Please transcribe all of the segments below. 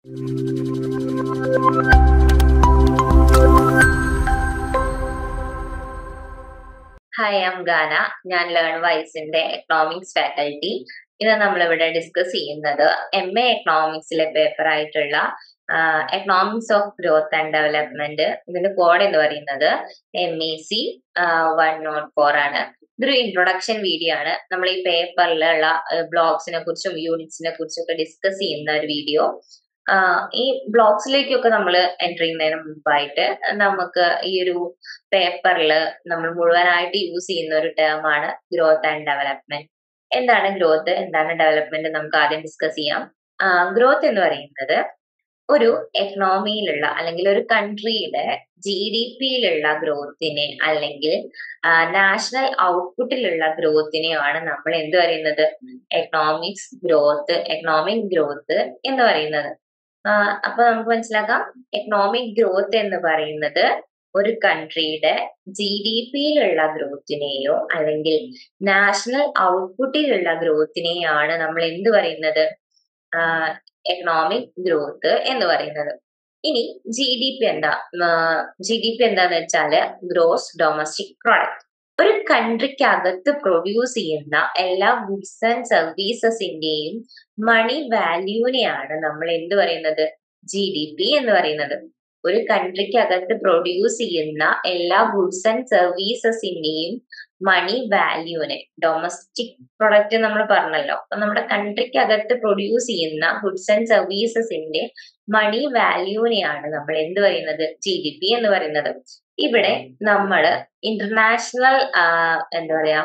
Hi I am ഗാന ഞാൻ learn വൈസിന്റെ economics faculty ഇന്ന് നമ്മളിവിടെ ഡിസ്കസ് ചെയ്യുന്നത് എം എ എക്കണോമിക്സിലെ പേപ്പർ ആയിട്ടുള്ള economics of growth and development ഇതിന്റെ കോഡ് എന്ന് പറയുന്നത് M E C one nought four ആണ് ഇതൊരു ഇൻട്രൊഡക്ഷൻ വീഡിയോ ആണ് നമ്മൾ ഈ പേപ്പറിലുള്ള ബ്ലോഗ്സിനെ കുറിച്ചും യൂണിറ്റ്സിനെ കുറിച്ചും ഒക്കെ ഡിസ്കസ് ചെയ്യുന്ന ഒരു വീഡിയോ ഈ ബ്ലോഗ്സിലേക്കൊക്കെ നമ്മൾ എൻ്റർ ചെയ്യുന്നതിന് മുമ്പായിട്ട് നമുക്ക് ഈ ഒരു പേപ്പറിൽ നമ്മൾ മുഴുവനായിട്ട് യൂസ് ചെയ്യുന്ന ഒരു ടേം ആണ് ഗ്രോത്ത് ആൻഡ് ഡെവലപ്മെന്റ് എന്താണ് ഗ്രോത്ത് എന്താണ് ഡെവലപ്മെന്റ് നമുക്ക് ആദ്യം ഡിസ്കസ് ചെയ്യാം ഗ്രോത്ത് എന്ന് പറയുന്നത് ഒരു എക്കണോമിയിലുള്ള അല്ലെങ്കിൽ ഒരു കൺട്രിയുടെ ജി ഡി പിയിലുള്ള ഗ്രോത്തിനെ അല്ലെങ്കിൽ നാഷണൽ ഔട്ട്പുട്ടിലുള്ള ഗ്രോത്തിനെയാണ് നമ്മൾ എന്ത് പറയുന്നത് എക്കണോമിക്സ് ഗ്രോത്ത് എക്കണോമിക് ഗ്രോത്ത് എന്ന് പറയുന്നത് അപ്പൊ നമുക്ക് മനസ്സിലാക്കാം എക്കണോമിക് ഗ്രോത്ത് എന്ന് പറയുന്നത് ഒരു കൺട്രിയുടെ ജി ഡി പിയിലുള്ള ഗ്രോത്തിനെയോ അല്ലെങ്കിൽ നാഷണൽ ഔട്ട്പുട്ടിലുള്ള ഗ്രോത്തിനെയാണ് നമ്മൾ എന്ത് പറയുന്നത് എക്കണോമിക് ഗ്രോത്ത് എന്ന് പറയുന്നത് ഇനി ജി ഡി പി എന്താ ജി ഡി പി എന്താന്ന് വെച്ചാല് ഗ്രോസ് ഡൊമസ്റ്റിക് പ്രൊഡക്റ്റ് ഒരു കൺട്രിക്കകത്ത് പ്രൊഡ്യൂസ് ചെയ്യുന്ന എല്ലാ ഗുഡ്സ് ആൻഡ് സർവീസസിന്റെയും മണി വാല്യൂവിനെയാണ് നമ്മൾ എന്ത് പറയുന്നത് ജി ഡി പി എന്ന് പറയുന്നത് ഒരു കൺട്രിക്കകത്ത് പ്രൊഡ്യൂസ് ചെയ്യുന്ന എല്ലാ ഗുഡ്സ് ആൻഡ് സർവീസസിന്റെയും മണി വാല്യൂവിനെ ഡൊമസ്റ്റിക് പ്രൊഡക്റ്റ് നമ്മൾ പറഞ്ഞല്ലോ അപ്പൊ നമ്മുടെ കൺട്രിക്കകത്ത് പ്രൊഡ്യൂസ് ചെയ്യുന്ന ഗുഡ്സ് ആൻഡ് സർവീസസിന്റെ മണി വാല്യൂവിനെയാണ് നമ്മൾ എന്ത് പറയുന്നത് ജി ഡി പി എന്ന് പറയുന്നത് ഇവിടെ നമ്മൾ ഇന്റർനാഷണൽ എന്താ പറയാ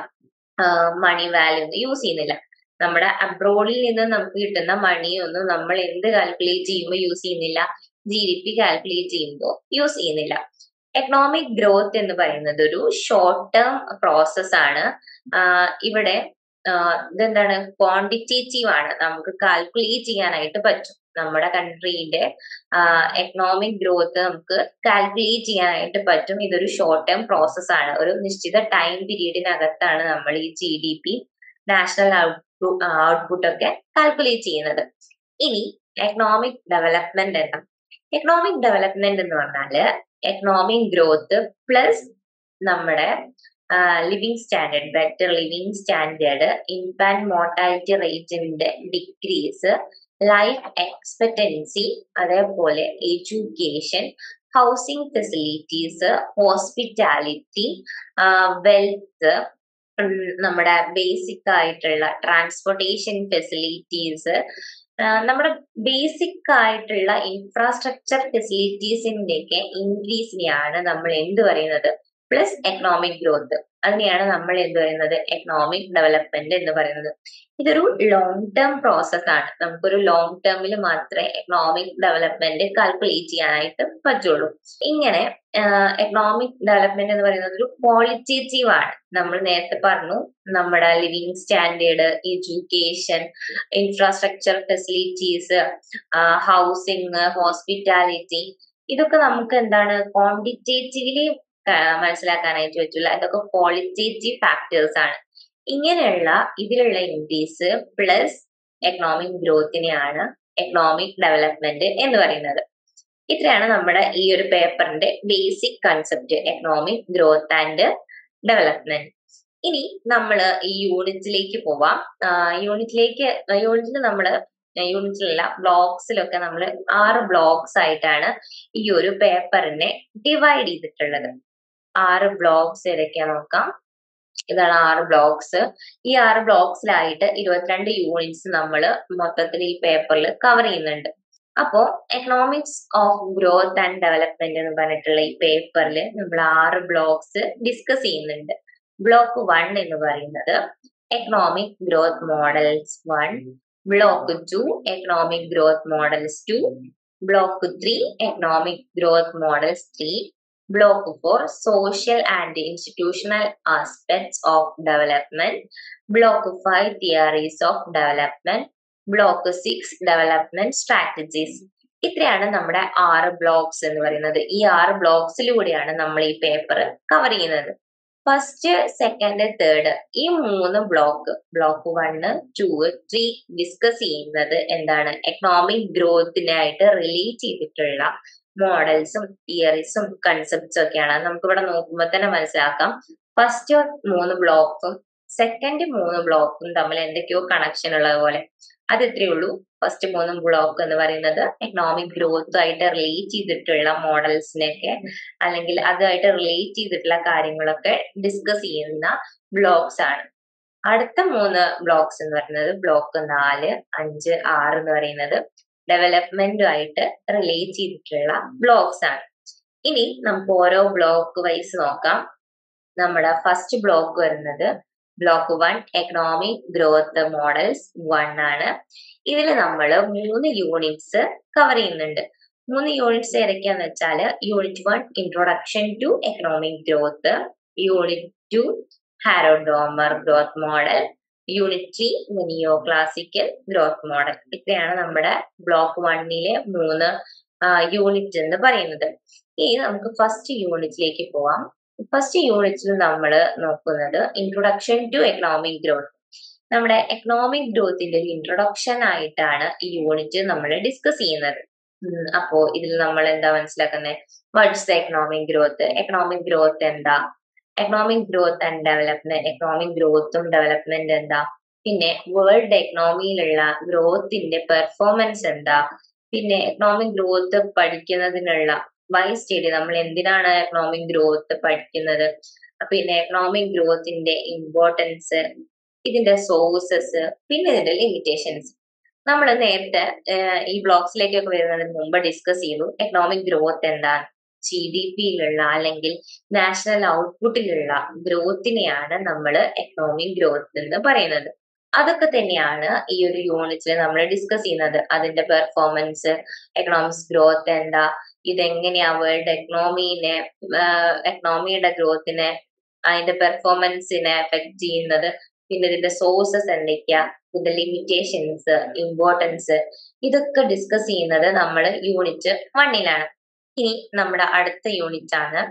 മണി വാല്യൂ യൂസ് ചെയ്യുന്നില്ല നമ്മുടെ അബ്രോഡിൽ നിന്ന് നമുക്ക് കിട്ടുന്ന മണിയൊന്നും നമ്മൾ എന്ത് കാൽക്കുലേറ്റ് ചെയ്യുമ്പോൾ യൂസ് ചെയ്യുന്നില്ല ജി ഡി പി കാൽക്കുലേറ്റ് ചെയ്യുമ്പോൾ യൂസ് ചെയ്യുന്നില്ല എക്കണോമിക് ഗ്രോത്ത് എന്ന് പറയുന്നത് ഒരു ഷോർട്ട് ടേം പ്രോസസ് ആണ് ഇവിടെ ഇതെന്താണ് ക്വാണ്ടിറ്റേറ്റീവ് ആണ് നമുക്ക് കാൽക്കുലേറ്റ് ചെയ്യാനായിട്ട് പറ്റും നമ്മുടെ കൺട്രീന്റെ എക്കണോമിക് ഗ്രോത്ത് നമുക്ക് കാൽക്കുലേറ്റ് ചെയ്യാനായിട്ട് പറ്റും ഇതൊരു ഷോർട്ട് ടേം പ്രോസസ് ആണ് ഒരു നിശ്ചിത ടൈം പീരീഡിനകത്താണ് നമ്മൾ ഈ G D P national output ഒക്കെ കാൽക്കുലേറ്റ് ചെയ്യുന്നത് ഇനി എക്കണോമിക് ഡെവലപ്മെന്റ് എന്താ എക്കണോമിക് ഡെവലപ്മെന്റ് എന്ന് പറഞ്ഞാല് എക്കണോമിക് ഗ്രോത്ത് പ്ലസ് നമ്മുടെ living standard better living standard infant mortality റേറ്റിന്റെ ഡിക്രീസ് ലൈഫ് എക്സ്പെക്ടൻസി അതേപോലെ education housing facilities hospitality wealth നമ്മുടെ ബേസിക് ആയിട്ടുള്ള ട്രാൻസ്പോർട്ടേഷൻ ഫെസിലിറ്റീസ് നമ്മുടെ ബേസിക് ആയിട്ടുള്ള ഇൻഫ്രാസ്ട്രക്ചർ ഫെസിലിറ്റീസിന്റെ ഒക്കെ ഇൻക്രീസിനെയാണ് നമ്മൾ എന്ത് പറയുന്നത് പ്ലസ് എക്കണോമിക് ഗ്രോത്ത് അതിനെയാണ് നമ്മൾ എന്ത് പറയുന്നത് എക്കണോമിക് ഡെവലപ്മെന്റ് എന്ന് പറയുന്നത് ഇതൊരു ലോങ് ടേം പ്രോസസ് ആണ് നമുക്കൊരു ലോങ് ടേമിൽ മാത്രമേ എക്കണോമിക് ഡെവലപ്മെന്റ് കാൽക്കുലേറ്റ് ചെയ്യാനായിട്ട് പറ്റുള്ളൂ ഇങ്ങനെ എക്കണോമിക് ഡെവലപ്മെന്റ് എന്ന് പറയുന്നത് ഒരു ക്വാളിറ്റേറ്റീവ് ആണ് നമ്മൾ നേരത്തെ പറഞ്ഞു നമ്മുടെ living standard education infrastructure facilities housing hospitality ഇതൊക്കെ നമുക്ക് എന്താണ് ക്വാണ്ടിറ്റേറ്റീവ്ലി മനസ്സിലാക്കാനായിട്ട് പറ്റില്ല ഇതൊക്കെ ക്വാളിറ്റേറ്റീവ് ഫാക്ടേഴ്സ് ആണ് ഇങ്ങനെയുള്ള ഇതിലുള്ള ഇൻക്രീസ് പ്ലസ് എക്കണോമിക് ഗ്രോത്തിനെയാണ് എക്കണോമിക് ഡെവലപ്മെന്റ് എന്ന് പറയുന്നത് ഇത്രയാണ് നമ്മുടെ ഈ ഒരു പേപ്പറിന്റെ basic concept economic growth and development ഇനി നമ്മൾ ഈ യൂണിറ്റിലേക്ക് പോവാം യൂണിറ്റിലേക്ക് യൂണിറ്റിൽ നമ്മൾ യൂണിറ്റിലുള്ള ബ്ലോക്സിലൊക്കെ നമ്മൾ ആറ് ബ്ലോക്സ് ആയിട്ടാണ് ഈ ഒരു പേപ്പറിനെ ഡിവൈഡ് ചെയ്തിട്ടുള്ളത് ആറ് ബ്ലോക്സ് ഏതൊക്കെയാ നോക്കാം ഇതാണ് ആറ് ബ്ലോക്സ് ഈ ആറ് ബ്ലോക്സിലായിട്ട് ഇരുപത്തിരണ്ട് യൂണിറ്റ്സ് നമ്മൾ മൊത്തത്തിൽ ഈ പേപ്പറിൽ കവർ ചെയ്യുന്നുണ്ട് അപ്പോ economics of growth and development എന്ന് പറഞ്ഞിട്ടുള്ള ഈ പേപ്പറിൽ നമ്മൾ ആറ് ബ്ലോക്സ് ഡിസ്കസ് ചെയ്യുന്നുണ്ട് ബ്ലോക്ക് വൺ എന്ന് പറയുന്നത് economic growth models one block two economic growth models two block three economic growth models three Block 4 Social and Institutional Aspects of Development. Block 5 Theories of Development. Block 6 Development Strategies. ഇത്രയാണ് നമ്മുടെ ആറ് blocks എന്ന് പറയുന്നത് ഈ ആറ് ബ്ലോക്സിലൂടെയാണ് നമ്മൾ ഈ പേപ്പർ കവർ ചെയ്യുന്നത് ഫസ്റ്റ് സെക്കൻഡ് തേർഡ് ഈ മൂന്ന് block block one two three discuss ചെയ്യുന്നത് എന്താണ് എക്കണോമിക് ഗ്രോത്തിനായിട്ട് റിലേറ്റ് ചെയ്തിട്ടുള്ള മോഡൽസും തിയറീസും കൺസെപ്റ്റ്സും ഒക്കെയാണ് നമുക്ക് ഇവിടെ നോക്കുമ്പോൾ തന്നെ മനസ്സിലാക്കാം ഫസ്റ്റ് മൂന്ന് ബ്ലോക്കും സെക്കൻഡ് മൂന്ന് ബ്ലോക്കും തമ്മിൽ എന്തൊക്കെയോ കണക്ഷൻ ഉള്ളത് പോലെ അത് ഇത്രയേ ഉള്ളൂ ഫസ്റ്റ് മൂന്ന് ബ്ലോക്ക് എന്ന് പറയുന്നത് എക്കണോമിക് ഗ്രോത്ത് ആയിട്ട് റിലേറ്റ് ചെയ്തിട്ടുള്ള മോഡൽസിനെയൊക്കെ അല്ലെങ്കിൽ അതുമായിട്ട് റിലേറ്റ് ചെയ്തിട്ടുള്ള കാര്യങ്ങളൊക്കെ ഡിസ്കസ് ചെയ്യുന്ന ബ്ലോക്സ് ആണ് അടുത്ത മൂന്ന് ബ്ലോക്സ് എന്ന് പറയുന്നത് ബ്ലോക്ക് നാല് അഞ്ച് ആറ് എന്ന് പറയുന്നത് ഡെവലപ്മെന്റുമായിട്ട് റിലേറ്റ് ചെയ്തിട്ടുള്ള ബ്ലോക്സ് ആണ് ഇനി നമുക്ക് ഓരോ ബ്ലോക്ക് വൈസ് നോക്കാം നമ്മുടെ ഫസ്റ്റ് ബ്ലോക്ക് വരുന്നത് block one economic growth models one ആണ് ഇതിൽ നമ്മൾ മൂന്ന് യൂണിറ്റ്സ് കവർ ചെയ്യുന്നുണ്ട് മൂന്ന് യൂണിറ്റ്സ് ഏതൊക്കെയാന്ന് വെച്ചാൽ unit one introduction to economic growth unit two Harrod Domar growth model unit three neo classical growth model ഇത്രയാണ് നമ്മുടെ ബ്ലോക്ക് വണ്ണിലെ മൂന്ന് യൂണിറ്റ് എന്ന് പറയുന്നത് ഇനി നമുക്ക് ഫസ്റ്റ് യൂണിറ്റിലേക്ക് പോവാം ഫസ്റ്റ് യൂണിറ്റിൽ നമ്മൾ നോക്കുന്നത് ഇൻട്രൊഡക്ഷൻ ടു എക്കണോമിക് ഗ്രോത്ത് നമ്മുടെ എക്കണോമിക് ഗ്രോത്തിന്റെ ഒരു ഇൻട്രൊഡക്ഷൻ ആയിട്ടാണ് ഈ യൂണിറ്റ് നമ്മൾ ഡിസ്കസ് ചെയ്യുന്നത് അപ്പോ ഇതിൽ നമ്മൾ എന്താ മനസ്സിലാക്കുന്നത് what's the economic growth economic growth എന്താ economic growth and development economic ഗ്രോത്തും ഡെവലപ്മെന്റ് എന്താ പിന്നെ വേൾഡ് എക്കണോമിയിലുള്ള ഗ്രോത്തിന്റെ പെർഫോമൻസ് എന്താ പിന്നെ എക്കണോമിക് ഗ്രോത്ത് പഠിക്കുന്നതിനുള്ള വൈ സ്റ്റഡി നമ്മൾ എന്തിനാണ് എക്കണോമിക് ഗ്രോത്ത് പഠിക്കുന്നത് പിന്നെ എക്കണോമിക് ഗ്രോത്തിന്റെ ഇമ്പോർട്ടൻസ് ഇതിന്റെ സോഴ്സസ് പിന്നെ ഇതിന്റെ ലിമിറ്റേഷൻസ് നമ്മൾ നേരത്തെ ഈ ബ്ലോക്സിലേക്കൊക്കെ വരുന്നതിന് മുമ്പ് ഡിസ്കസ് ചെയ്തു എക്കണോമിക് ഗ്രോത്ത് എന്താണ് ജി ഡി പിയിലുള്ള അല്ലെങ്കിൽ നാഷണൽ ഔട്ട്പുട്ടിലുള്ള ഗ്രോത്തിനെയാണ് നമ്മൾ എക്കണോമിക് ഗ്രോത്ത് എന്ന് പറയുന്നത് അതൊക്കെ തന്നെയാണ് ഈ ഒരു യൂണിറ്റിൽ നമ്മൾ ഡിസ്കസ് ചെയ്യുന്നത് അതിന്റെ പെർഫോമൻസ് എക്കണോമിക്സ് ഗ്രോത്ത് എന്താ ഇതെങ്ങനെയാ വേൾഡ് എക്കണോമീനെ എക്കണോമിയുടെ ഗ്രോത്തിനെ അതിന്റെ പെർഫോമൻസിനെ എഫക്ട് ചെയ്യുന്നത് പിന്നെ ഇതിന്റെ സോഴ്സസ് എന്തൊക്കെയാ ഇതിന്റെ ലിമിറ്റേഷൻസ് ഇമ്പോർട്ടൻസ് ഇതൊക്കെ ഡിസ്കസ് ചെയ്യുന്നത് നമ്മൾ യൂണിറ്റ് വണ്ണിലാണ് ഇനി നമ്മുടെ അടുത്ത യൂണിറ്റ് ആണ്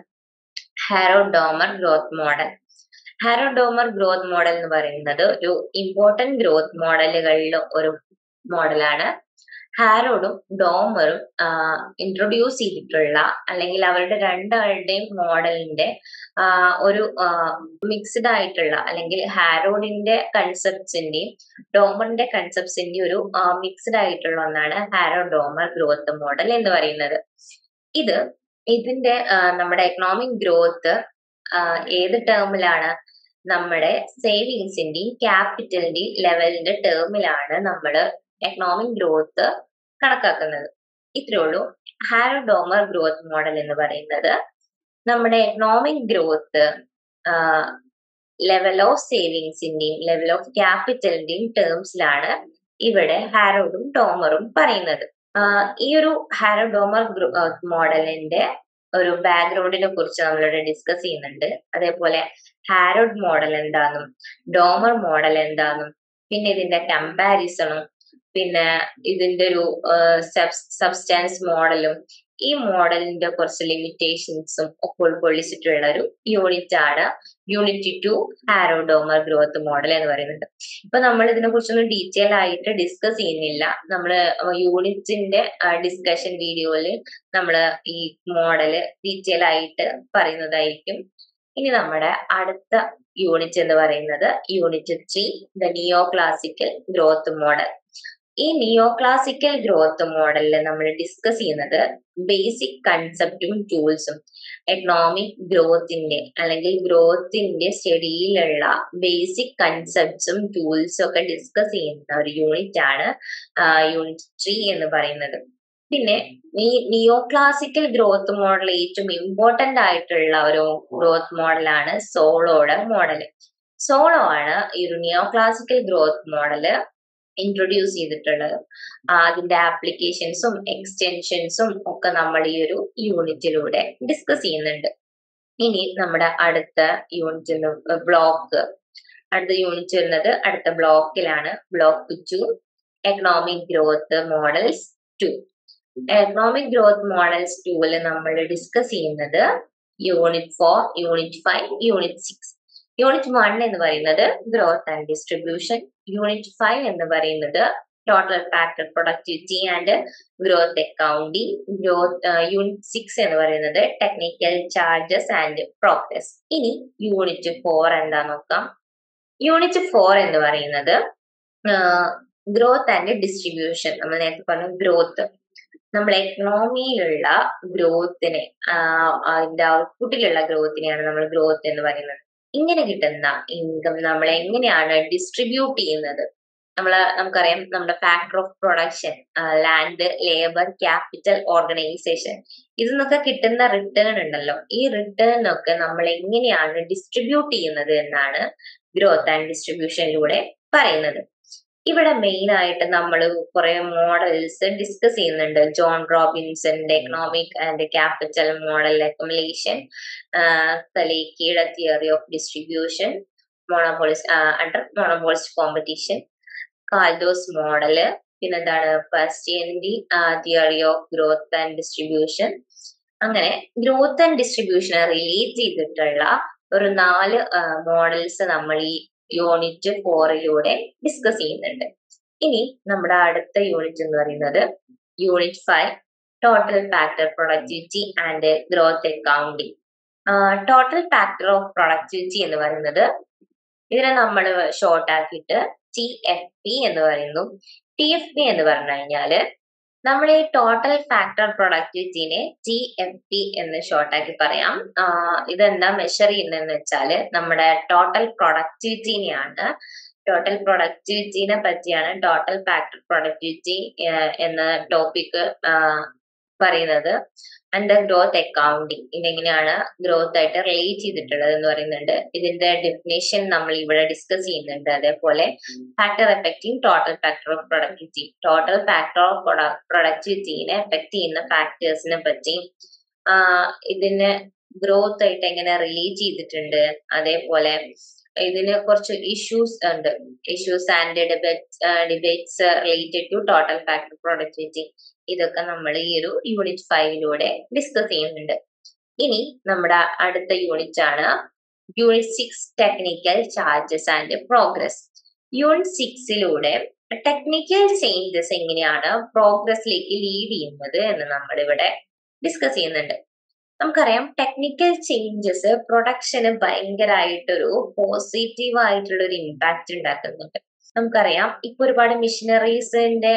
Harrod Domar growth model Harrod Domar growth model എന്ന് പറയുന്നത് ഒരു ഇമ്പോർട്ടന്റ് ഗ്രോത്ത് മോഡലുകളിൽ ഒരു മോഡലാണ് ഹാരോഡും ഡോമറും ഇൻട്രൊഡ്യൂസ് ചെയ്തിട്ടുള്ള അല്ലെങ്കിൽ അവരുടെ രണ്ടാളുടെയും മോഡലിന്റെ ഒരു മിക്സ്ഡ് ആയിട്ടുള്ള അല്ലെങ്കിൽ ഹാരോഡിന്റെ കൺസെപ്റ്റ്സിന്റെയും ഡോമറിന്റെ കൺസെപ്റ്റ്സിന്റെയും ഒരു മിക്സ്ഡ് ആയിട്ടുള്ള ഒന്നാണ് ഹാരോ ഡോമർ ഗ്രോത്ത് മോഡൽ എന്ന് പറയുന്നത് ഇത് ഇതിന്റെ നമ്മുടെ എക്കണോമിക് ഗ്രോത്ത് ഏത് ടേമിലാണ് നമ്മുടെ സേവിങ്സിന്റെയും ക്യാപിറ്റലിന്റെയും ലെവലിന്റെ ടേമിലാണ് നമ്മൾ എക്കണോമിക് ഗ്രോത്ത് കണക്കാക്കുന്നത് ഇത്രയേ ഉള്ളൂ ഹാരോഡോമർ ഗ്രോത്ത് മോഡൽ എന്ന് പറയുന്നത് നമ്മുടെ എക്കണോമിക് ഗ്രോത്ത് ലെവൽ ഓഫ് സേവിങ്സിന്റെയും ലെവൽ ഓഫ് ക്യാപിറ്റലിന്റെയും ടേംസിലാണ് ഇവിടെ ഹാരോഡും ഡോമറും പറയുന്നത് ഈ ഒരു ഹാരോഡോമർ ഗ്രോത്ത് മോഡലിന്റെ ഒരു ബാക്ക്ഗ്രൗണ്ടിനെ കുറിച്ച് നമ്മളിവിടെ ഡിസ്കസ് ചെയ്യുന്നുണ്ട് അതേപോലെ ഹാരോഡ് മോഡൽ എന്താണെന്നും ഡോമർ മോഡൽ എന്താണെന്നും പിന്നെ ഇതിന്റെ കമ്പാരിസണും പിന്നെ ഇതിന്റെ ഒരു സബ്സ്റ്റാൻസ് മോഡലും ഈ മോഡലിന്റെ കുറച്ച് ലിമിറ്റേഷൻസും ഒക്കെ ഉൾക്കൊള്ളിച്ചിട്ടുള്ള ഒരു യൂണിറ്റ് ആണ് unit two Harrod Domar growth model എന്ന് പറയുന്നത് ഇപ്പൊ നമ്മൾ ഇതിനെ കുറിച്ചൊന്നും ഡീറ്റെയിൽ ആയിട്ട് ഡിസ്കസ് ചെയ്യുന്നില്ല നമ്മൾ യൂണിറ്റിന്റെ ഡിസ്കഷൻ വീഡിയോയിൽ നമ്മൾ ഈ മോഡല് ഡീറ്റെയിൽ ആയിട്ട് പറയുന്നതായിരിക്കും ഇനി നമ്മുടെ അടുത്ത യൂണിറ്റ് എന്ന് പറയുന്നത് unit three the neo classical growth model ഈ നിയോ ക്ലാസിക്കൽ ഗ്രോത്ത് മോഡലിൽ നമ്മൾ ഡിസ്കസ് ചെയ്യുന്നത് ബേസിക് കൺസെപ്റ്റും ടൂൾസും എക്കണോമിക് ഗ്രോത്തിന്റെ അല്ലെങ്കിൽ ഗ്രോത്തിന്റെ സ്റ്റഡിയിലുള്ള ബേസിക് കൺസെപ്റ്റ്സും ടൂൾസും ഒക്കെ ഡിസ്കസ് ചെയ്യുന്ന ഒരു യൂണിറ്റ് ആണ് യൂണിറ്റ് ത്രീ എന്ന് പറയുന്നത് പിന്നെ ഈ നിയോ ക്ലാസിക്കൽ ഗ്രോത്ത് മോഡൽ ഏറ്റവും ഇമ്പോർട്ടന്റ് ആയിട്ടുള്ള ഒരു ഗ്രോത്ത് മോഡലാണ് സോളോയുടെ മോഡൽ സോളോ ആണ് ഈ ഒരു neo classical growth model introduce ചെയ്തിട്ടുള്ളത് അതിന്റെ ആപ്ലിക്കേഷൻസും എക്സ്റ്റൻഷൻസും ഒക്കെ നമ്മൾ ഈ ഒരു യൂണിറ്റിലൂടെ ഡിസ്കസ് ചെയ്യുന്നുണ്ട് ഇനി നമ്മുടെ അടുത്ത യൂണിറ്റ് ബ്ലോക്ക് അടുത്ത യൂണിറ്റ് വരുന്നത് അടുത്ത ബ്ലോക്കിലാണ് block two economic growth models two economic growth models ടൂവിൽ നമ്മൾ ഡിസ്കസ് ചെയ്യുന്നത് unit four unit five unit six unit one എന്ന് പറയുന്നത് growth and distribution unit five എന്ന് പറയുന്നത് total factor productivity and growth accounting growth unit six എന്ന് പറയുന്നത് technical charges and progress ഇനി യൂണിറ്റ് ഫോർ എന്താ നോക്കാം യൂണിറ്റ് ഫോർ എന്ന് പറയുന്നത് ഗ്രോത്ത് ആൻഡ് ഡിസ്ട്രിബ്യൂഷൻ നമ്മൾ നേരത്തെ പറഞ്ഞു ഗ്രോത്ത് നമ്മൾ എക്കണോമിയിലുള്ള ഗ്രോത്തിനെ അതിന്റെ ഔട്ട്പുട്ടിലുള്ള ഗ്രോത്തിനെയാണ് നമ്മൾ ഗ്രോത്ത് എന്ന് പറയുന്നത് ഇങ്ങനെ കിട്ടുന്ന ഇൻകം നമ്മൾ എങ്ങനെയാണ് ഡിസ്ട്രിബ്യൂട്ട് ചെയ്യുന്നത് നമ്മൾ നമുക്കറിയാം നമ്മുടെ factor of production land labour capital organisation ഇതിൽ നിന്നൊക്കെ കിട്ടുന്ന റിട്ടേൺ ഉണ്ടല്ലോ ഈ റിട്ടേൺ ഒക്കെ നമ്മൾ എങ്ങനെയാണ് ഡിസ്ട്രിബ്യൂട്ട് ചെയ്യുന്നത് എന്നാണ് ഗ്രോത്ത് ആൻഡ് ഡിസ്ട്രിബ്യൂഷനിലൂടെ പറയുന്നത് ഇവിടെ മെയിൻ ആയിട്ട് നമ്മൾ കുറെ മോഡൽസ് ഡിസ്കസ് ചെയ്യുന്നുണ്ട് ജോൺ റോബിൻസന്റെ economic and capital model accumulation തലേക്കിയുടെ theory of distribution monopolies under monopolist competition Kaldor's model പിന്നെന്താണ് ഫസ്റ്റിയൻഡി theory of growth and distribution അങ്ങനെ ഗ്രോത്ത് ആൻഡ് ഡിസ്ട്രിബ്യൂഷനെ റിലേറ്റ് ചെയ്തിട്ടുള്ള ഒരു നാല് മോഡൽസ് നമ്മൾ ഈ യൂണിറ്റ് ഫോറിലൂടെ ഡിസ്കസ് ചെയ്യുന്നുണ്ട് ഇനി നമ്മുടെ അടുത്ത യൂണിറ്റ് എന്ന് പറയുന്നത് unit five total factor productivity and growth accounting total factor of productivity എന്ന് പറയുന്നത് ഇതിനെ നമ്മൾ ഷോർട്ട് ആക്കിയിട്ട് ടി എഫ് പി എന്ന് പറയുന്നു ടി എഫ് പി എന്ന് പറഞ്ഞു കഴിഞ്ഞാല് നമ്മൾ ഈ ടോട്ടൽ ഫാക്ടർ പ്രൊഡക്ടിവിറ്റിനെ ടി എഫ് പി എന്ന് ഷോർട്ടാക്കി പറയാം ഇതെന്താ മെഷർ ചെയ്യുന്നതെന്ന് വെച്ചാൽ നമ്മുടെ ടോട്ടൽ പ്രൊഡക്ടിവിറ്റിനെയാണ് ടോട്ടൽ പ്രൊഡക്ടിവിറ്റിനെ പറ്റിയാണ് ടോട്ടൽ ഫാക്ടർ പ്രൊഡക്ടിവിറ്റി എന്ന ടോപ്പിക് പറയുന്നത് ആൻഡ് ഗ്രോത്ത് അക്കൗണ്ടിങ് ഇതെങ്ങനെയാണ് ഗ്രോത്ത് ആയിട്ട് റിലേറ്റ് ചെയ്തിട്ടുള്ളത് എന്ന് പറയുന്നുണ്ട് ഇതിന്റെ ഡെഫിനേഷൻ നമ്മൾ ഇവിടെ ഡിസ്കസ് ചെയ്യുന്നുണ്ട് അതേപോലെ factor affecting total factor of productivity total factor of പ്രൊഡക്ടിവിറ്റീനെ എഫക്ട് ചെയ്യുന്ന ഫാക്ടേഴ്സിനെ പറ്റി ഇതിന് ഗ്രോത്ത് ആയിട്ട് എങ്ങനെ റിലേറ്റ് ചെയ്തിട്ടുണ്ട് അതേപോലെ ഇതിന് കുറച്ച് ഇഷ്യൂസ് ഉണ്ട് issues and debates debates related to total factor productivity ഇതൊക്കെ നമ്മൾ ഈ ഒരു യൂണിറ്റ് ഫൈവിലൂടെ ഡിസ്കസ് ചെയ്യുന്നുണ്ട് ഇനി നമ്മുടെ അടുത്ത യൂണിറ്റ് ആണ് unit six technical charges and progress unit സിക്സിലൂടെ ടെക്നിക്കൽ ചേഞ്ചസ് എങ്ങനെയാണ് പ്രോഗ്രസിലേക്ക് ലീഡ് ചെയ്യുന്നത് എന്ന് നമ്മൾ ഇവിടെ ഡിസ്കസ് ചെയ്യുന്നുണ്ട് നമുക്കറിയാം ടെക്നിക്കൽ ചേഞ്ചസ് പ്രൊഡക്ഷന് ഭയങ്കരമായിട്ടൊരു പോസിറ്റീവ് ആയിട്ടുള്ള ഒരു ഇമ്പാക്റ്റ് ഉണ്ടാക്കുന്നുണ്ട് നമുക്കറിയാം ഇപ്പൊ ഒരുപാട് മിഷനറീസിന്റെ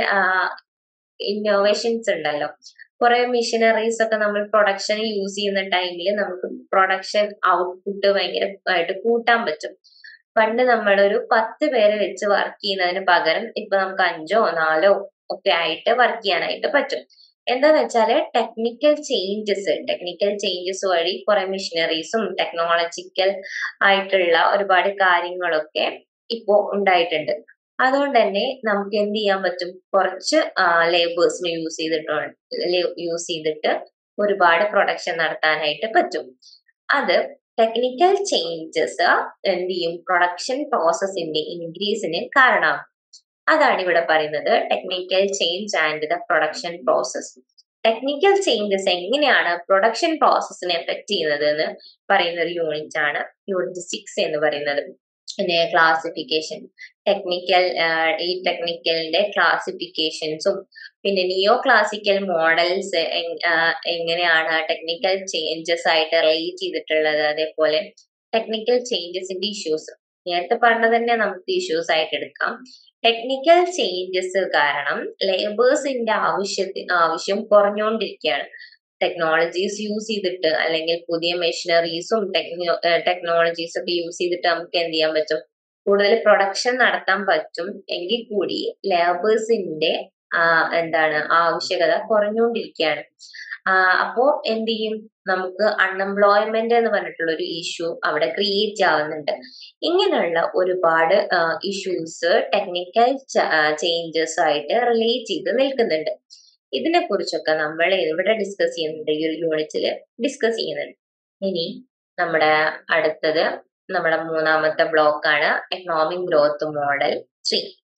ഇന്നോവേഷൻസ് ഉണ്ടല്ലോ കുറെ മിഷനറീസ് ഒക്കെ നമ്മൾ പ്രൊഡക്ഷൻ യൂസ് ചെയ്യുന്ന ടൈമിൽ നമുക്ക് പ്രൊഡക്ഷൻ ഔട്ട്പുട്ട് ഭയങ്കരമായിട്ട് കൂട്ടാൻ പറ്റും പണ്ട് നമ്മളൊരു പത്ത് പേരെ വെച്ച് വർക്ക് ചെയ്യുന്നതിന് പകരം ഇപ്പൊ നമുക്ക് അഞ്ചോ നാലോ ഒക്കെ ആയിട്ട് വർക്ക് ചെയ്യാനായിട്ട് പറ്റും എന്താന്ന് വെച്ചാല് ടെക്നിക്കൽ ചേഞ്ചസ് ടെക്നിക്കൽ ചേഞ്ചസ് വഴി കുറെ മെഷീനറീസും ടെക്നോളജിക്കൽ ആയിട്ടുള്ള ഒരുപാട് കാര്യങ്ങളൊക്കെ ഇപ്പോ ഉണ്ടായിട്ടുണ്ട് അതുകൊണ്ട് തന്നെ നമുക്ക് എന്ത് ചെയ്യാൻ പറ്റും കുറച്ച് ലേബേഴ്സിനെ യൂസ് ചെയ്തിട്ടുണ്ട് യൂസ് ചെയ്തിട്ട് ഒരുപാട് പ്രൊഡക്ഷൻ നടത്താനായിട്ട് പറ്റും അത് ടെക്നിക്കൽ ചേഞ്ചസ് എന്ത് ചെയ്യും പ്രൊഡക്ഷൻ പ്രോസസ്സിന്റെ ഇൻക്രീസിന് കാരണമാകും അതാണ് ഇവിടെ പറയുന്നത് technical change and the production process technical changes എങ്ങനെയാണ് പ്രൊഡക്ഷൻ പ്രോസസ്സിനെ എഫക്ട് ചെയ്യുന്നത് എന്ന് പറയുന്ന ഒരു യൂണിറ്റ് ആണ് യൂണിറ്റ് സിക്സ് എന്ന് പറയുന്നത് പിന്നെ ക്ലാസിഫിക്കേഷൻ ടെക്നിക്കൽ ഈ ടെക്നിക്കലിന്റെ ക്ലാസിഫിക്കേഷൻസും പിന്നെ നിയോ ക്ലാസിക്കൽ മോഡൽസ് എങ്ങനെയാണ് ടെക്നിക്കൽ ചേഞ്ചസ് ആയിട്ട് റിലേറ്റ് ചെയ്തിട്ടുള്ളത് അതേപോലെ ടെക്നിക്കൽ ചേഞ്ചസിന്റെ ഇഷ്യൂസ് നേരത്തെ പറഞ്ഞ തന്നെ നമുക്ക് ഇഷ്യൂസ് ആയിട്ട് എടുക്കാം ടെക്നിക്കൽ ചേഞ്ചസ് കാരണം ലേബേഴ്സിന്റെ ആവശ്യത്തിന് ആവശ്യം കുറഞ്ഞുകൊണ്ടിരിക്കുകയാണ് ടെക്നോളജീസ് യൂസ് ചെയ്തിട്ട് അല്ലെങ്കിൽ പുതിയ മെഷീനറീസും ടെക്നോ ടെക്നോളജീസ് ഒക്കെ യൂസ് ചെയ്തിട്ട് നമുക്ക് എന്ത് ചെയ്യാൻ പറ്റും കൂടുതൽ പ്രൊഡക്ഷൻ നടത്താൻ പറ്റും എങ്കിൽ കൂടി ലേബേഴ്സിന്റെ എന്താണ് ആവശ്യകത കുറഞ്ഞുകൊണ്ടിരിക്കുകയാണ് അപ്പോ എന്ത് ചെയ്യും നമുക്ക് അൺഎംപ്ലോയ്മെന്റ് എന്ന് പറഞ്ഞിട്ടുള്ള ഒരു ഇഷ്യൂ അവിടെ ക്രിയേറ്റ് ആവുന്നുണ്ട് ഇങ്ങനെയുള്ള ഒരുപാട് ഇഷ്യൂസ് ടെക്നിക്കൽ ചേഞ്ചസ് ആയിട്ട് റിലേറ്റ് ചെയ്ത് നിൽക്കുന്നുണ്ട് ഇതിനെ കുറിച്ചൊക്കെ നമ്മൾ ഇവിടെ ഡിസ്കസ് ചെയ്യുന്നുണ്ട് ഈ ഒരു യൂണിറ്റിൽ ഡിസ്കസ് ചെയ്യുന്നുണ്ട് ഇനി നമ്മുടെ അടുത്തത് നമ്മുടെ മൂന്നാമത്തെ ബ്ലോക്ക് ആണ് economic growth model three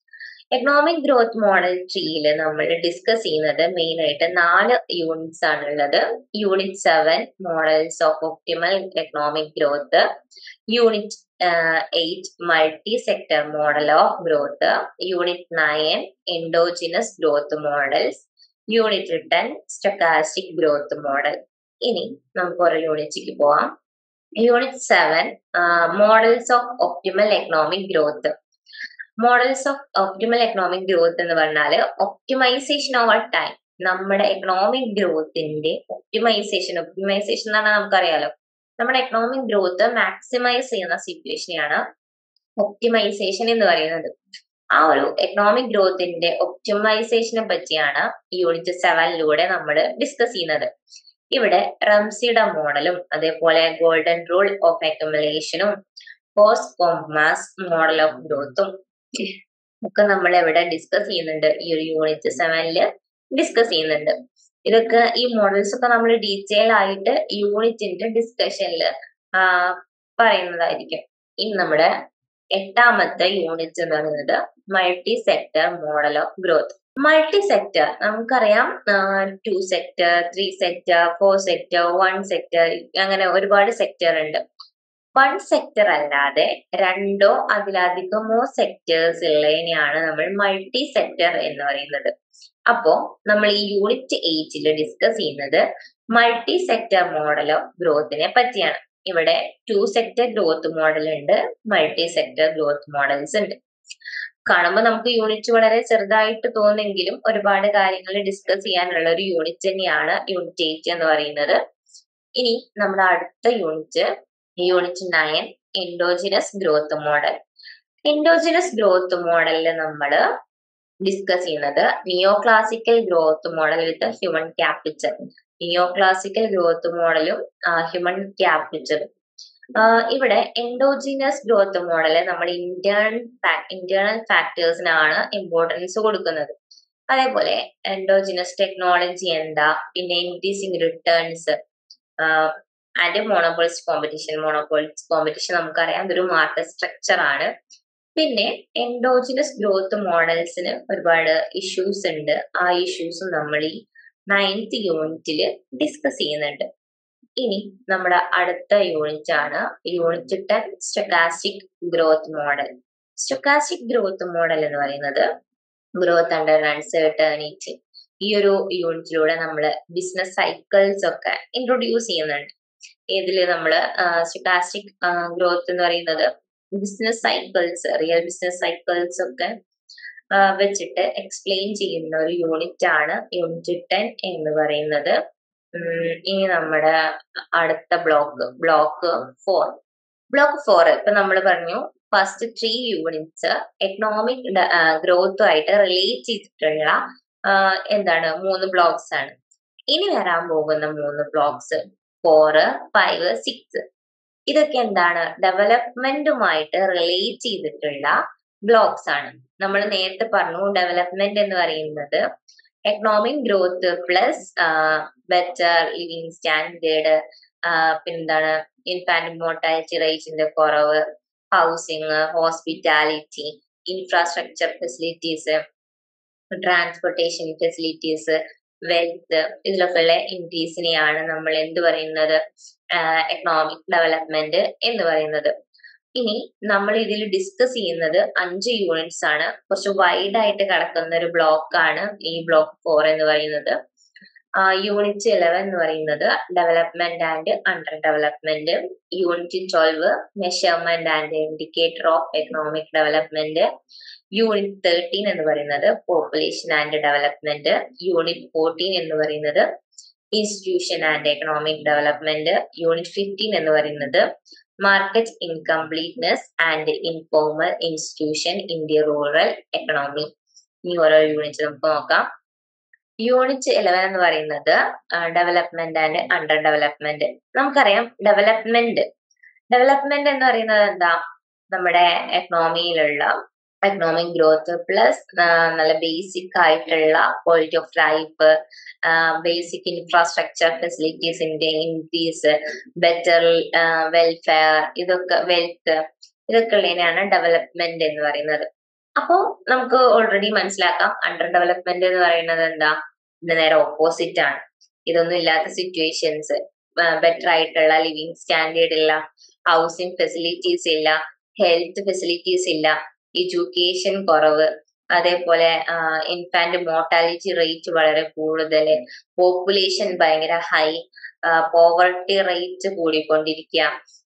economic growth model ട്രീയിൽ നമ്മൾ ഡിസ്കസ് ചെയ്യുന്നത് മെയിൻ ആയിട്ട് നാല് യൂണിറ്റ്സ് ആണുള്ളത് unit seven models of optimal economic growth unit eight multi sector model of growth unit nine endogenous growth models unit ten stochastic growth model ഇനി നമുക്ക് ഓരോ യൂണിറ്റിലേക്ക് പോവാം unit seven models of optimal economic growth models of optimal economic growth എന്ന് പറഞ്ഞാൽ optimisation over time നമ്മുടെ economic ഗ്രോത്തിന്റെ optimisation optimisation എന്ന് പറഞ്ഞാൽ നമുക്കറിയാലോ നമ്മുടെ എക്കണോമിക് ഗ്രോത്ത് മാക്സിമൈസ് ചെയ്യുന്ന സിറ്റുവേഷനെയാണ് ഒപ്റ്റിമൈസേഷൻ എന്ന് പറയുന്നത് ആ ഒരു എക്കണോമിക് ഗ്രോത്തിന്റെ ഒപ്റ്റിമൈസേഷനെ പറ്റിയാണ് യൂണിറ്റ് സെവനിലൂടെ നമ്മൾ ഡിസ്കസ് ചെയ്യുന്നത് ഇവിടെ റംസിയുടെ മോഡലും അതേപോലെ ഗോൾഡൻ റൂൾ ഓഫ് അക്യുമുലേഷനും പോസ്റ്റ് കോംമാസ് മോഡൽ ഓഫ് ഗ്രോത്തും ഒക്കെ നമ്മൾ ഇവിടെ ഡിസ്കസ് ചെയ്യുന്നുണ്ട് ഈ ഒരു യൂണിറ്റ് സെവനില് ഡിസ്കസ് ചെയ്യുന്നുണ്ട് ഇതൊക്കെ ഈ മോഡൽസ് ഒക്കെ നമ്മൾ ഡീറ്റെയിൽ ആയിട്ട് യൂണിറ്റിന്റെ ഡിസ്കഷനിൽ പറയുന്നതായിരിക്കും ഇനി നമ്മുടെ എട്ടാമത്തെ യൂണിറ്റ് എന്ന് പറയുന്നത് multi sector model of growth multi sector നമുക്കറിയാം two sector three sector four sector one sector അങ്ങനെ ഒരുപാട് സെക്ടർ ഉണ്ട് വൺ സെക്ടർ അല്ലാതെ രണ്ടോ അതിലധികമോ സെക്ടേഴ്സ് ഉള്ളതിനെയാണ് നമ്മൾ മൾട്ടി സെക്ടർ എന്ന് പറയുന്നത് അപ്പോ നമ്മൾ ഈ യൂണിറ്റ് എയ്റ്റിൽ ഡിസ്കസ് ചെയ്യുന്നത് മൾട്ടി സെക്ടർ മോഡൽ ഓഫ് ഗ്രോത്തിനെ പറ്റിയാണ് ഇവിടെ ടു സെക്ടർ ഗ്രോത്ത് മോഡൽ ഉണ്ട് മൾട്ടി സെക്ടർ ഗ്രോത്ത് മോഡൽസ് ഉണ്ട് കാണുമ്പോൾ നമുക്ക് യൂണിറ്റ് വളരെ ചെറുതായിട്ട് തോന്നെങ്കിലും ഒരുപാട് കാര്യങ്ങൾ ഡിസ്കസ് ചെയ്യാനുള്ള ഒരു യൂണിറ്റ് തന്നെയാണ് യൂണിറ്റ് എയ്റ്റ് എന്ന് പറയുന്നത് ഇനി നമ്മുടെ അടുത്ത unit unit nine endogenous growth model endogenous growth മോഡലിൽ നമ്മൾ ഡിസ്കസ് ചെയ്യുന്നത് neo classical growth model with human capital neo classical growth മോഡലും ഹ്യൂമൻ ക്യാപിറ്റലും ഇവിടെ എൻഡോജിനസ് ഗ്രോത്ത് മോഡല് നമ്മൾ ഇന്റേണൽ ഇന്റേണൽ ഫാക്ടേഴ്സിനാണ് ഇമ്പോർട്ടൻസ് കൊടുക്കുന്നത് അതേപോലെ എൻഡോജിനസ് ടെക്നോളജി എന്താ പിന്നെ increasing returns and monopolist competition monopolist competition നമുക്കറിയാം അതൊരു മാർക്കറ്റ് സ്ട്രക്ചർ ആണ് പിന്നെ എൻഡോജിനസ് ഗ്രോത്ത് മോഡൽസിന് ഒരുപാട് ഇഷ്യൂസ് ഉണ്ട് ആ ഇഷ്യൂസും നമ്മൾ ഈ നയൻത്ത് യൂണിറ്റിൽ ഡിസ്കസ് ചെയ്യുന്നുണ്ട് ഇനി നമ്മുടെ അടുത്ത യൂണിറ്റ് ആണ് unit ten stochastic growth model stochastic growth model എന്ന് പറയുന്നത് ഗ്രോത്ത് അണ്ടർ അൺസേർട്ടേണിറ്റി ഈ ഒരു യൂണിറ്റിലൂടെ നമ്മൾ ബിസിനസ് സൈക്കിൾസ് ഒക്കെ ഇൻട്രൊഡ്യൂസ് ചെയ്യുന്നുണ്ട് ഇതിൽ നമ്മൾ സ്റ്റൊക്കാസ്റ്റിക് ഗ്രോത്ത് എന്ന് പറയുന്നത് business cycles real business cycles ഒക്കെ വെച്ചിട്ട് എക്സ്പ്ലെയിൻ ചെയ്യുന്ന ഒരു യൂണിറ്റ് ആണ് യൂണിറ്റ് ടെൻ എന്ന് പറയുന്നത് ഇനി നമ്മുടെ അടുത്ത block block four block four ഇപ്പൊ നമ്മൾ പറഞ്ഞു ഫസ്റ്റ് ത്രീ യൂണിറ്റ്സ് എക്കണോമിക് ഗ്രോത്തുമായിട്ട് റിലേറ്റ് ചെയ്തിട്ടുള്ള എന്താണ് മൂന്ന് ബ്ലോക്സ് ആണ് ഇനി വരാൻ പോകുന്ന മൂന്ന് ബ്ലോക്സ് ഫോർ ഫൈവ് സിക്സ് ഇതൊക്കെ എന്താണ് ഡെവലപ്മെന്റുമായിട്ട് റിലേറ്റ് ചെയ്തിട്ടുള്ള ബ്ലോക്സ് ആണ് നമ്മൾ നേരത്തെ പറഞ്ഞു ഡെവലപ്മെന്റ് എന്ന് പറയുന്നത് economic growth plus better living standard പിന്നെന്താണ് ഇൻഫാന്റ് മോർട്ടാലിറ്റി റേറ്റിന്റെ കുറവ് housing hospitality infrastructure facilities transportation facilities wealth ഇതിലൊക്കെയുള്ള ഇൻക്രീസിനെയാണ് നമ്മൾ എന്ത് പറയുന്നത് എക്കണോമിക് ഡെവലപ്മെന്റ് എന്ന് പറയുന്നത് ഇനി നമ്മൾ ഇതിൽ ഡിസ്കസ് ചെയ്യുന്നത് അഞ്ച് യൂണിറ്റ്സ് ആണ് കുറച്ച് വൈഡ് ആയിട്ട് കിടക്കുന്ന ഒരു ബ്ലോക്ക് ആണ് ഈ ബ്ലോക്ക് ഫോർ എന്ന് പറയുന്നത് യൂണിറ്റ് ഇലവൻ എന്ന് പറയുന്നത് development and under development unit twelve measurement and indicator of economic development unit thirteen എന്ന് പറയുന്നത് population and development unit fourteen എന്ന് പറയുന്നത് institution and economic development unit fifteen എന്ന് പറയുന്നത് market incompleteness and informal institution in the rural economy ഇനി ഓരോ unit നമുക്ക് നോക്കാം യൂണിറ്റ് ഇലവൻ എന്ന് പറയുന്നത് ഡെവലപ്മെന്റ് ആൻഡ് അണ്ടർ ഡെവലപ്മെന്റ് നമുക്കറിയാം ഡെവലപ്മെന്റ് ഡെവലപ്മെന്റ് എന്ന് പറയുന്നത് എന്താ നമ്മുടെ എക്കണോമിയിലുള്ള എക്കണോമിക് ഗ്രോത്ത് പ്ലസ് നല്ല ബേസിക് ആയിട്ടുള്ള quality of life basic infrastructure ഫെസിലിറ്റീസിന്റെ ഇൻക്രീസ് ബെറ്റർ വെൽഫെയർ ഇതൊക്കെ വെൽത്ത് ഇതൊക്കെ ഉള്ളതിനാണ് ഡെവലപ്മെന്റ് എന്ന് പറയുന്നത് അപ്പോ നമുക്ക് ഓൾറെഡി മനസ്സിലാക്കാം അണ്ടർ ഡെവലപ്മെന്റ് എന്ന് പറയുന്നത് എന്താ ഇതിന് നേരെ ഓപ്പോസിറ്റ് ആണ് ഇതൊന്നും ഇല്ലാത്ത സിറ്റുവേഷൻസ് ബെറ്റർ ആയിട്ടുള്ള ലിവിങ് സ്റ്റാൻഡേർഡ് ഇല്ല ഹൗസിംഗ് ഫെസിലിറ്റീസ് ഇല്ല ഹെൽത്ത് ഫെസിലിറ്റീസ് ഇല്ല എഡ്യൂക്കേഷൻ കുറവ് അതേപോലെ ഇൻഫാന്റ് മോർട്ടാലിറ്റി റേറ്റ് വളരെ കൂടുതൽ പോപ്പുലേഷൻ ഭയങ്കര ഹൈ പോവർട്ടി റേറ്റ് കൂടിക്കൊണ്ടിരിക്കുക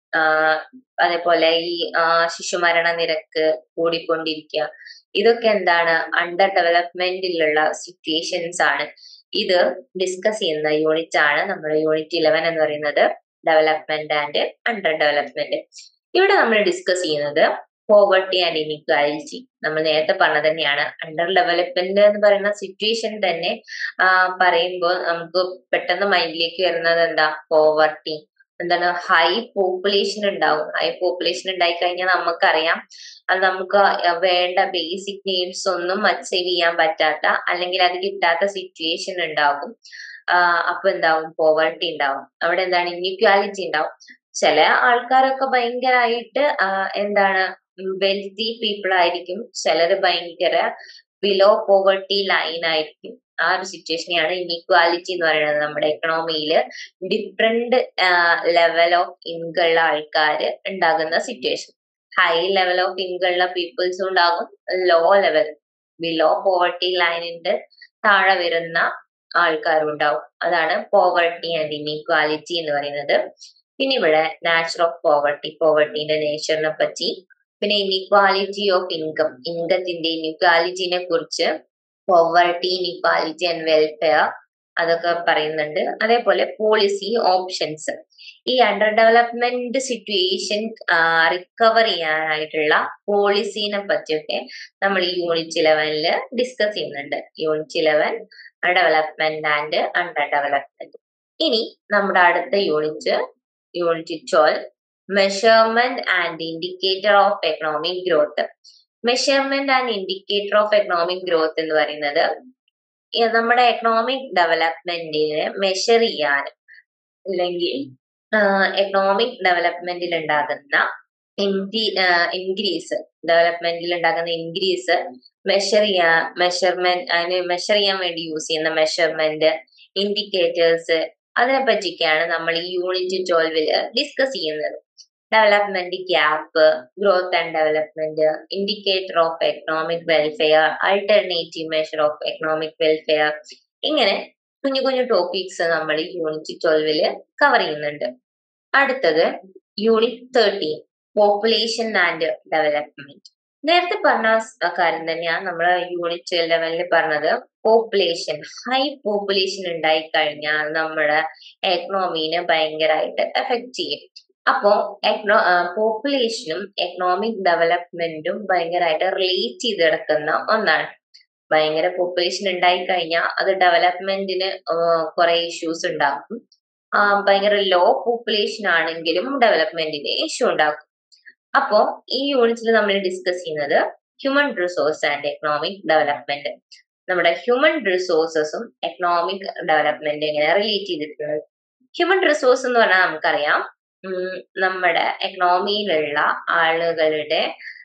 അതേപോലെ ഈ ശിശുമരണ നിരക്ക് കൂടിക്കൊണ്ടിരിക്കുക ഇതൊക്കെ എന്താണ് അണ്ടർ ഡെവലപ്മെന്റിലുള്ള സിറ്റുവേഷൻസ് ആണ് ഇത് ഡിസ്കസ് ചെയ്യുന്ന യൂണിറ്റ് ആണ് നമ്മുടെ യൂണിറ്റ് ഇലവൻ എന്ന് പറയുന്നത് ഡെവലപ്മെന്റ് ആൻഡ് അണ്ടർ ഡെവലപ്മെന്റ് ഇവിടെ നമ്മൾ ഡിസ്കസ് ചെയ്യുന്നത് പോവർട്ടി ആൻഡ് ഇനിക്വാലിറ്റി നമ്മൾ നേരത്തെ പറഞ്ഞത് തന്നെയാണ് അണ്ടർ ഡെവലപ്മെന്റ് എന്ന് പറയുന്ന സിറ്റുവേഷൻ തന്നെ പറയുമ്പോൾ നമുക്ക് പെട്ടെന്ന് മൈൻഡിലേക്ക് വരുന്നത് എന്താ പോവർട്ടി എന്താണ് ഹൈ പോപ്പുലേഷൻ ഉണ്ടാവും ഹൈ പോപ്പുലേഷൻ ഉണ്ടായി കഴിഞ്ഞാൽ നമുക്കറിയാം അത് നമുക്ക് വേണ്ട ബേസിക് നീഡ്സ് ഒന്നും അച്ചീവ് ചെയ്യാൻ പറ്റാത്ത അല്ലെങ്കിൽ അത് കിട്ടാത്ത സിറ്റുവേഷൻ ഉണ്ടാകും അപ്പൊ എന്താവും പോവർട്ടി ഉണ്ടാവും അവിടെ എന്താണ് ഇൻഇക്വാലിറ്റി ഉണ്ടാവും ചില ആൾക്കാരൊക്കെ ഭയങ്കരമായിട്ട് എന്താണ് വെൽത്തി പീപ്പിൾ ആയിരിക്കും ചിലര് ഭയങ്കര ബിലോ പോവർട്ടി ലൈൻ ആയിരിക്കും ആ ഒരു സിറ്റുവേഷനെയാണ് ഇൻഇക്വാലിറ്റി എന്ന് പറയുന്നത് നമ്മുടെ എക്കണോമിയിൽ ഡിഫറെന്റ് ലെവൽ ഓഫ് ഇൻകം ഉള്ള ആൾക്കാർ ഉണ്ടാകുന്ന situation high level of income ഉള്ള പീപ്പിൾസും ഉണ്ടാകും ലോ ലെവൽ ബിലോ പോവർട്ടി ലൈനിന്റെ താഴെ വരുന്ന ആൾക്കാരും ഉണ്ടാവും അതാണ് പോവർട്ടി ആൻഡ് ഇൻഇക്വാലിറ്റി എന്ന് പറയുന്നത് പിന്നെ ഇവിടെ നാച്ചർ ഓഫ് പോവർട്ടി പോവർട്ടിന്റെ നേച്ചറിനെ പറ്റി പിന്നെ ഇൻഇക്വാലിറ്റി ഓഫ് ഇൻകം ഇൻകത്തിന്റെ ഇൻഇക്വാലിറ്റിനെ കുറിച്ച് പോവർട്ടി ഇൻഇക്വാലിറ്റി ആൻഡ് വെൽഫെയർ അതൊക്കെ പറയുന്നുണ്ട് അതേപോലെ പോളിസി ഓപ്ഷൻസ് ഈ അണ്ടർ ഡെവലപ്മെന്റ് സിറ്റുവേഷൻ റിക്കവർ ചെയ്യാനായിട്ടുള്ള പോളിസീനെ പറ്റിയൊക്കെ നമ്മൾ ഈ യൂണിറ്റ് ഇലവനിൽ ഡിസ്കസ് ചെയ്യുന്നുണ്ട് unit eleven development and under development ഇനി നമ്മുടെ അടുത്ത unit unit twelve measurement and indicator of economic growth measurement and indicator of economic growth എന്ന് പറയുന്നത് നമ്മുടെ എക്കണോമിക് ഡെവലപ്മെന്റിനെ മെഷർ ചെയ്യാൻ അല്ലെങ്കിൽ എക്കണോമിക് ഡെവലപ്മെന്റിൽ ഉണ്ടാകുന്ന ഇൻക്രീസ് ഡെവലപ്മെന്റിൽ ഉണ്ടാകുന്ന ഇൻക്രീസ് മെഷർ ചെയ്യാൻ മെഷർമെന്റ് അതിന് മെഷർ ചെയ്യാൻ വേണ്ടി യൂസ് ചെയ്യുന്ന മെഷർമെന്റ് ഇൻഡിക്കേറ്റേഴ്സ് അതിനെ പറ്റിയൊക്കെയാണ് നമ്മൾ ഈ യൂണിറ്റ് ട്വൽവില് ഡിസ്കസ് ചെയ്യുന്നത് development gap growth and development indicator of economic welfare alternative measure of economic welfare ഇങ്ങനെ കുഞ്ഞു കുഞ്ഞു ടോപ്പിക്സ് നമ്മൾ ഈ യൂണിറ്റ് ട്വൽവില് കവർ ചെയ്യുന്നുണ്ട് അടുത്തത് unit thirteen population and development നേരത്തെ പറഞ്ഞ കാര്യം തന്നെയാണ് നമ്മൾ യൂണിറ്റ് ലെവലിൽ പറഞ്ഞത് പോപ്പുലേഷൻ ഹൈ പോപ്പുലേഷൻ ഉണ്ടായി കഴിഞ്ഞാൽ നമ്മുടെ എക്കണോമീനെ ഭയങ്കരമായിട്ട് എഫക്ട് ചെയ്യും അപ്പോ എക്കണോ പോപ്പുലേഷനും എക്കണോമിക് ഡെവലപ്മെന്റും ഭയങ്കരമായിട്ട് റിലേറ്റ് ചെയ്ത് കിടക്കുന്ന ഒന്നാണ് ഭയങ്കര പോപ്പുലേഷൻ ഉണ്ടായി കഴിഞ്ഞാൽ അത് ഡെവലപ്മെന്റിന് കുറെ ഇഷ്യൂസ് ഉണ്ടാക്കും ഭയങ്കര ലോ പോപ്പുലേഷൻ ആണെങ്കിലും ഡെവലപ്മെന്റിന് ഇഷ്യൂ ഉണ്ടാക്കും അപ്പോ ഈ യൂണിറ്റിൽ നമ്മൾ ഡിസ്കസ് ചെയ്യുന്നത് human resource and economic development നമ്മുടെ ഹ്യൂമൻ റിസോഴ്സസും എക്കണോമിക് ഡെവലപ്മെന്റ് എങ്ങനെ റിലേറ്റ് ചെയ്തിട്ടുള്ളത് ഹ്യൂമൻ റിസോഴ്സ് എന്ന് പറഞ്ഞാൽ നമുക്കറിയാം നമ്മുടെ എക്കണോമിയിലുള്ള ആളുകളുടെ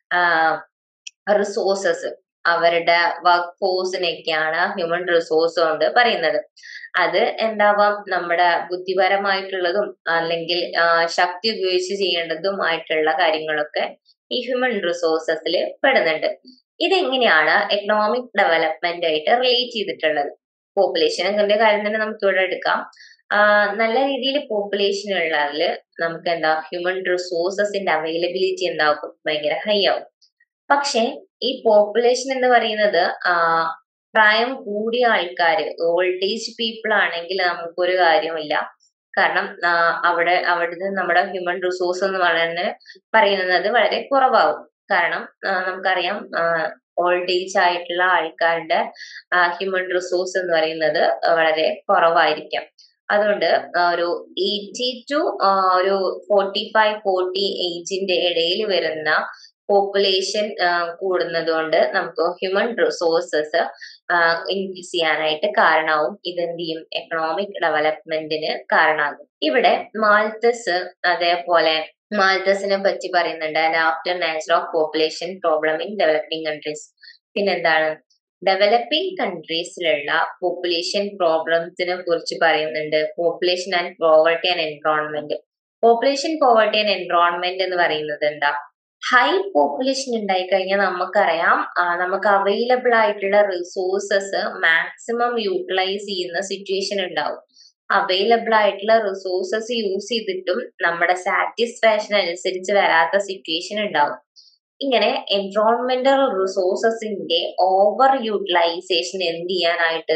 റിസോഴ്സസ് അവരുടെ വർക്ക് ഫോഴ്സിനെയൊക്കെയാണ് ഹ്യൂമൻ റിസോഴ്സ് കൊണ്ട് പറയുന്നത് അത് എന്താവാം നമ്മുടെ ബുദ്ധിപരമായിട്ടുള്ളതും അല്ലെങ്കിൽ ശക്തി ഉപയോഗിച്ച് ചെയ്യേണ്ടതുമായിട്ടുള്ള കാര്യങ്ങളൊക്കെ ഈ ഹ്യൂമൻ റിസോഴ്സസിൽ പെടുന്നുണ്ട് ഇതെങ്ങനെയാണ് എക്കണോമിക് ഡെവലപ്മെന്റ് ആയിട്ട് റിലേറ്റ് ചെയ്തിട്ടുള്ളത് പോപ്പുലേഷൻ്റെ കാര്യം തന്നെ നമുക്ക് ഇവിടെ എടുക്കാം നല്ല രീതിയിൽ പോപ്പുലേഷൻ ഉള്ളതിൽ നമുക്ക് എന്താ ഹ്യൂമൻ റിസോഴ്സസിന്റെ അവൈലബിലിറ്റി എന്താകും ഭയങ്കര ഹൈ ആവും പക്ഷെ ഈ പോപ്പുലേഷൻ എന്ന് പറയുന്നത് പ്രായം കൂടിയ ആൾക്കാര് ഓൾഡ് ഏജ് പീപ്പിൾ ആണെങ്കിൽ നമുക്കൊരു കാര്യമില്ല കാരണം അവിടെ അവിടുന്ന് നമ്മുടെ ഹ്യൂമൻ റിസോഴ്സ് എന്ന് പറയുന്നത് പറയുന്നത് വളരെ കുറവാകും കാരണം നമുക്കറിയാം ഓൾഡ് ഏജ് ആയിട്ടുള്ള ആൾക്കാരുടെ ഹ്യൂമൻ റിസോഴ്സ് എന്ന് പറയുന്നത് വളരെ കുറവായിരിക്കാം അതുകൊണ്ട് ഒരു എയ്റ്റി ടു ഒരു ഫോർട്ടി ഫൈവ് ഫോർട്ടി ഏജിന്റെ ഇടയിൽ വരുന്ന പോപ്പുലേഷൻ കൂടുന്നത് കൊണ്ട് നമുക്ക് ഹ്യൂമൻ റിസോഴ്സസ് ഇൻക്രീസ് ചെയ്യാനായിട്ട് കാരണമാവും ഇതെന്ത് ചെയ്യും എക്കണോമിക് ഡെവലപ്മെന്റിന് കാരണമാകും ഇവിടെ മാൾത്തസ് അതേപോലെ മാൾത്തസിനെ പറ്റി പറയുന്നുണ്ട് after nature of population problem in developing countries പിന്നെന്താണ് ഡെവലപ്പിംഗ് കൺട്രീസിലുള്ള പോപ്പുലേഷൻ പ്രോബ്ലംസിനെ കുറിച്ച് പറയുന്നുണ്ട് population and poverty and environment population poverty and environment എന്ന് പറയുന്നത് എന്താ ഹൈ പോപ്പുലേഷൻ ഉണ്ടായി കഴിഞ്ഞാൽ നമുക്കറിയാം നമുക്ക് അവൈലബിൾ ആയിട്ടുള്ള റിസോഴ്സസ് മാക്സിമം യൂട്ടിലൈസ് ചെയ്യുന്ന സിറ്റുവേഷൻ ഉണ്ടാവും അവൈലബിൾ ആയിട്ടുള്ള റിസോഴ്സസ് യൂസ് ചെയ്തിട്ടും നമ്മുടെ സാറ്റിസ്ഫാക്ഷൻ അനുസരിച്ച് വരാത്ത സിറ്റുവേഷൻ ഉണ്ടാവും ഇങ്ങനെ എൻവറോൺമെന്റൽ റിസോഴ്സസിന്റെ ഓവർ യൂട്ടിലൈസേഷൻ എന്ത് ചെയ്യാനായിട്ട്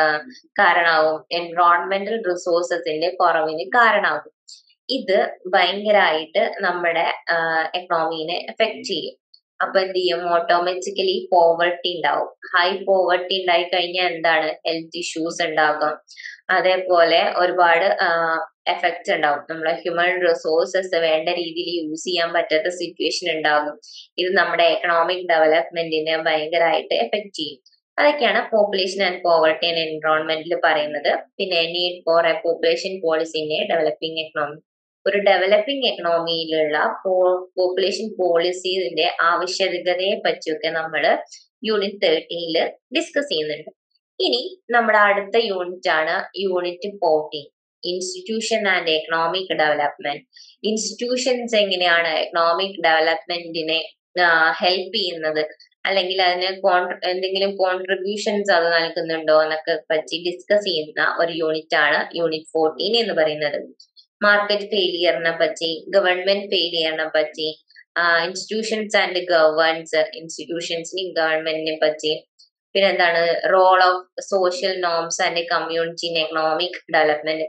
കാരണമാവും എൻവറോൺമെന്റൽ റിസോഴ്സസിന്റെ കുറവിന് കാരണമാകും ഇത് ഭയങ്കരമായിട്ട് നമ്മുടെ എക്കണോമീനെ എഫക്ട് ചെയ്യും അപ്പൊ എന്ത് ചെയ്യും ഓട്ടോമാറ്റിക്കലി പോവർട്ടി ഉണ്ടാവും ഹൈ പോവർട്ടി ഉണ്ടായി കഴിഞ്ഞാൽ എന്താണ് ഹെൽത്ത് ഇഷ്യൂസ് ഉണ്ടാകും അതേപോലെ ഒരുപാട് എഫക്റ്റ് ഉണ്ടാവും നമ്മളെ ഹ്യൂമൻ റിസോഴ്സസ് വേണ്ട രീതിയിൽ യൂസ് ചെയ്യാൻ പറ്റാത്ത സിറ്റുവേഷൻ ഉണ്ടാകും ഇത് നമ്മുടെ എക്കണോമിക് ഡെവലപ്മെന്റിനെ ഭയങ്കരമായിട്ട് എഫക്ട് ചെയ്യും അതൊക്കെയാണ് പോപ്പുലേഷൻ ആൻഡ് പോവർട്ടി ആൻഡ് എൻവറോൺമെന്റിൽ പറയുന്നത് പിന്നെ need for a population policy in a developing economy ഒരു ഡെവലപ്പിംഗ് എക്കണോമിയിലുള്ള പോപ്പുലേഷൻ പോളിസിന്റെ ആവശ്യകതയെ പറ്റിയൊക്കെ നമ്മൾ യൂണിറ്റ് തേർട്ടീനില് ഡിസ്കസ് ചെയ്യുന്നുണ്ട് ഇനി നമ്മുടെ അടുത്ത യൂണിറ്റ് ആണ് unit fourteen institution and economic development institutions എങ്ങനെയാണ് എക്കണോമിക് ഡെവലപ്മെന്റിനെ ഹെൽപ്പ് ചെയ്യുന്നത് അല്ലെങ്കിൽ അതിന് എന്തെങ്കിലും കോൺട്രിബ്യൂഷൻസ് അത് നൽകുന്നുണ്ടോ എന്നൊക്കെ പറ്റി ഡിസ്കസ് ചെയ്യുന്ന ഒരു യൂണിറ്റ് ആണ് യൂണിറ്റ് ഫോർട്ടീൻ എന്ന് പറയുന്നത് മാർക്കറ്റ് ഫെയിലിയറിനെ പറ്റി ഗവൺമെന്റ് ഫെയിലിയറിനെ പറ്റി ഇൻസ്റ്റിറ്റ്യൂഷൻസ് ആൻഡ് ഗവേൺസ് ഇൻസ്റ്റിറ്റ്യൂഷൻസിനെയും ഗവൺമെന്റിനെ പറ്റി പിന്നെ എന്താണ് role of social norms and community in economic development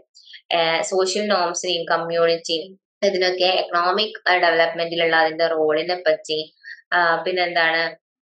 social നോംസിനെയും കമ്മ്യൂണിറ്റിയും ഇതിനൊക്കെ എക്കണോമിക് ഡെവലപ്മെന്റിലുള്ള അതിന്റെ റോളിനെ പറ്റി പിന്നെന്താണ്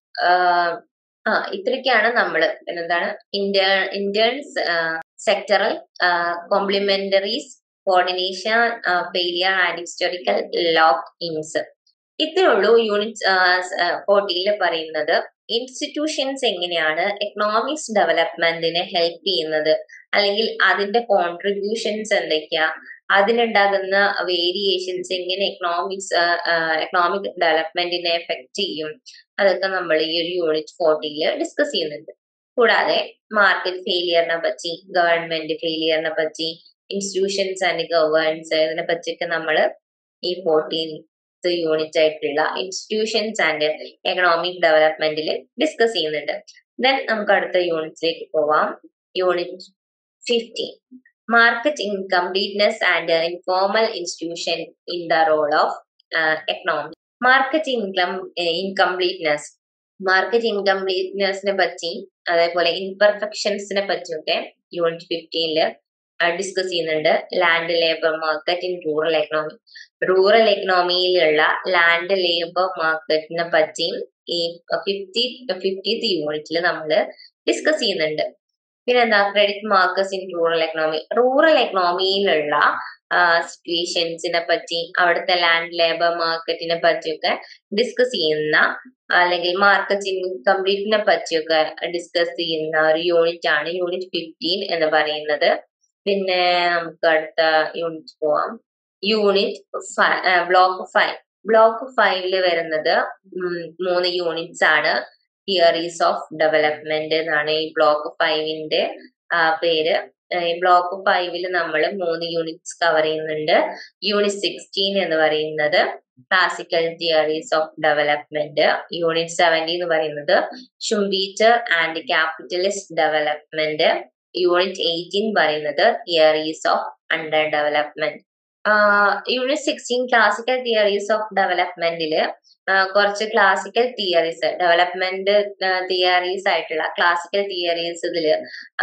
ആ ഇത്രയൊക്കെയാണ് നമ്മൾ പിന്നെന്താണ് India Indians sectoral complementarities coordination failure and historical lock ins ഇത്രേ ഉള്ളൂ യൂണിറ്റ് ഫോർട്ടീനിൽ പറയുന്നത് ഇൻസ്റ്റിറ്റ്യൂഷൻസ് എങ്ങനെയാണ് എക്കണോമിക്സ് ഡെവലപ്മെന്റിനെ ഹെൽപ്പ് ചെയ്യുന്നത് അല്ലെങ്കിൽ അതിന്റെ കോൺട്രിബ്യൂഷൻസ് എന്തൊക്കെയാ അതിനുണ്ടാകുന്ന വേരിയേഷൻസ് എങ്ങനെ എക്കണോമിക്സ് എക്കണോമിക് ഡെവലപ്മെന്റിനെ എഫക്ട് ചെയ്യും അതൊക്കെ നമ്മൾ ഈ ഒരു യൂണിറ്റ് ഫോർട്ടിയിൽ ഡിസ്കസ് ചെയ്യുന്നുണ്ട് കൂടാതെ മാർക്കറ്റ് ഫെയിലിയറിനെ പറ്റി ഗവൺമെന്റ് ഫെയിലിയറിനെ പറ്റി ഇൻസ്റ്റിറ്റ്യൂഷൻസ് ആൻഡ് ഗവേൺസ് ഇതിനെ പറ്റിയൊക്കെ നമ്മൾ ഈ ഫോർട്ടീൻത്ത് യൂണിറ്റ് ആയിട്ടുള്ള ഇൻസ്റ്റിറ്റ്യൂഷൻസ് ആൻഡ് എക്കണോമിക് ഡെവലപ്മെന്റിൽ ഡിസ്കസ് ചെയ്യുന്നുണ്ട് ദെൻ നമുക്ക് അടുത്ത യൂണിറ്റിലേക്ക് പോവാം unit fifteen market incompleteness and informal institution in the role of economy market income incompleteness market ഇൻകംപ്ലീറ്റ്നെസ്സിനെ പറ്റി അതേപോലെ ഇൻപെർഫെക്ഷൻസിനെ പറ്റിയൊക്കെ യൂണിറ്റ് ഫിഫ്റ്റീനില് ഡിസ്കസ് ചെയ്യുന്നുണ്ട് land labour market in rural economy rural എക്കണോമിയിലുള്ള ലാൻഡ് ലേബർ മാർക്കറ്റിനെ പറ്റിയും ഈ ഫിഫ്റ്റി ഫിഫ്റ്റീത്ത് യൂണിറ്റിൽ നമ്മൾ ഡിസ്കസ് ചെയ്യുന്നുണ്ട് പിന്നെന്താ credit markets in rural economy rural എക്കണോമിയിലുള്ള സിറ്റുവേഷൻസിനെ പറ്റി അവിടുത്തെ ലാൻഡ് ലേബർ മാർക്കറ്റിനെ പറ്റിയൊക്കെ ഡിസ്കസ് ചെയ്യുന്ന അല്ലെങ്കിൽ മാർക്കറ്റ് ഇൻകംപ്ലീറ്റിനെ പറ്റിയൊക്കെ ഡിസ്കസ് ചെയ്യുന്ന ഒരു യൂണിറ്റ് ആണ് യൂണിറ്റ് ഫിഫ്റ്റീൻ എന്ന് പറയുന്നത് പിന്നെ നമുക്ക് അടുത്ത യൂണിറ്റ് പോവാം യൂണിറ്റ് ബ്ലോക്ക് ഫൈവ് ബ്ലോക്ക് ഫൈവില് വരുന്നത് മൂന്ന് യൂണിറ്റ്സ് ആണ് തിയറീസ് ഓഫ് ഡെവലപ്മെന്റ് എന്നാണ് ഈ ബ്ലോക്ക് ഫൈവിന്റെ പേര് ഈ ബ്ലോക്ക് ഫൈവില് നമ്മൾ മൂന്ന് യൂണിറ്റ്സ് കവർ ചെയ്യുന്നുണ്ട് യൂണിറ്റ് സിക്സ്റ്റീൻ എന്ന് പറയുന്നത് classical theories of development unit seventeen എന്ന് പറയുന്നത് Schumpeter and capitalist development unit eighteen പറയുന്നത് theories of under development unit sixteen classical theories of ഡെവലപ്മെന്റില് കുറച്ച് ക്ലാസിക്കൽ തിയറീസ് ഡെവലപ്മെന്റ് തിയറീസ് ആയിട്ടുള്ള ക്ലാസിക്കൽ തിയറീസ് ഇതില്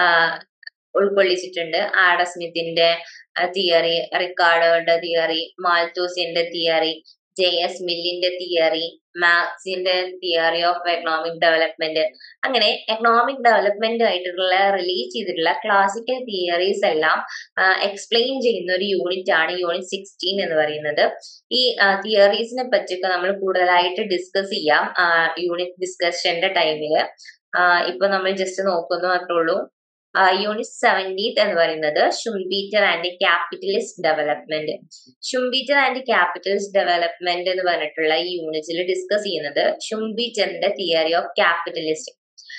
ഉൾക്കൊള്ളിച്ചിട്ടുണ്ട് ആഡ സ്മിത്തിന്റെ തിയറി റിക്കാർഡോയുടെ തിയറി മാൽത്തൂസിന്റെ തിയറി ജെ എസ് മില്ലിന്റെ തിയറി മാക്സിന്റെ തിയറി ഓഫ് എക്കണോമിക് ഡെവലപ്മെന്റ് അങ്ങനെ എക്കണോമിക് ഡെവലപ്മെന്റ് ആയിട്ടുള്ള റിലീറ്റ് ചെയ്തിട്ടുള്ള ക്ലാസിക്കൽ തിയറീസ് എല്ലാം എക്സ്പ്ലെയിൻ ചെയ്യുന്ന ഒരു യൂണിറ്റ് ആണ് യൂണിറ്റ് സിക്സ്റ്റീൻ എന്ന് പറയുന്നത് ഈ തിയറീസിനെ പറ്റിയൊക്കെ നമ്മൾ കൂടുതലായിട്ട് ഡിസ്കസ് ചെയ്യാം യൂണിറ്റ് ഡിസ്കഷന്റെ ടൈമില് ഇപ്പൊ നമ്മൾ ജസ്റ്റ് നോക്കുന്നു മാത്രമേ ഉള്ളൂ യൂണിറ്റ് സെവൻറ്റീത്ത് എന്ന് പറയുന്നത് Schumpeter and capitalist development Schumpeter and capitalist development എന്ന് പറഞ്ഞിട്ടുള്ള ഈ യൂണിറ്റിൽ ഡിസ്കസ് ചെയ്യുന്നത് ഷുംബീറ്ററിന്റെ തിയറി ഓഫ് ക്യാപിറ്റലിസ്റ്റ്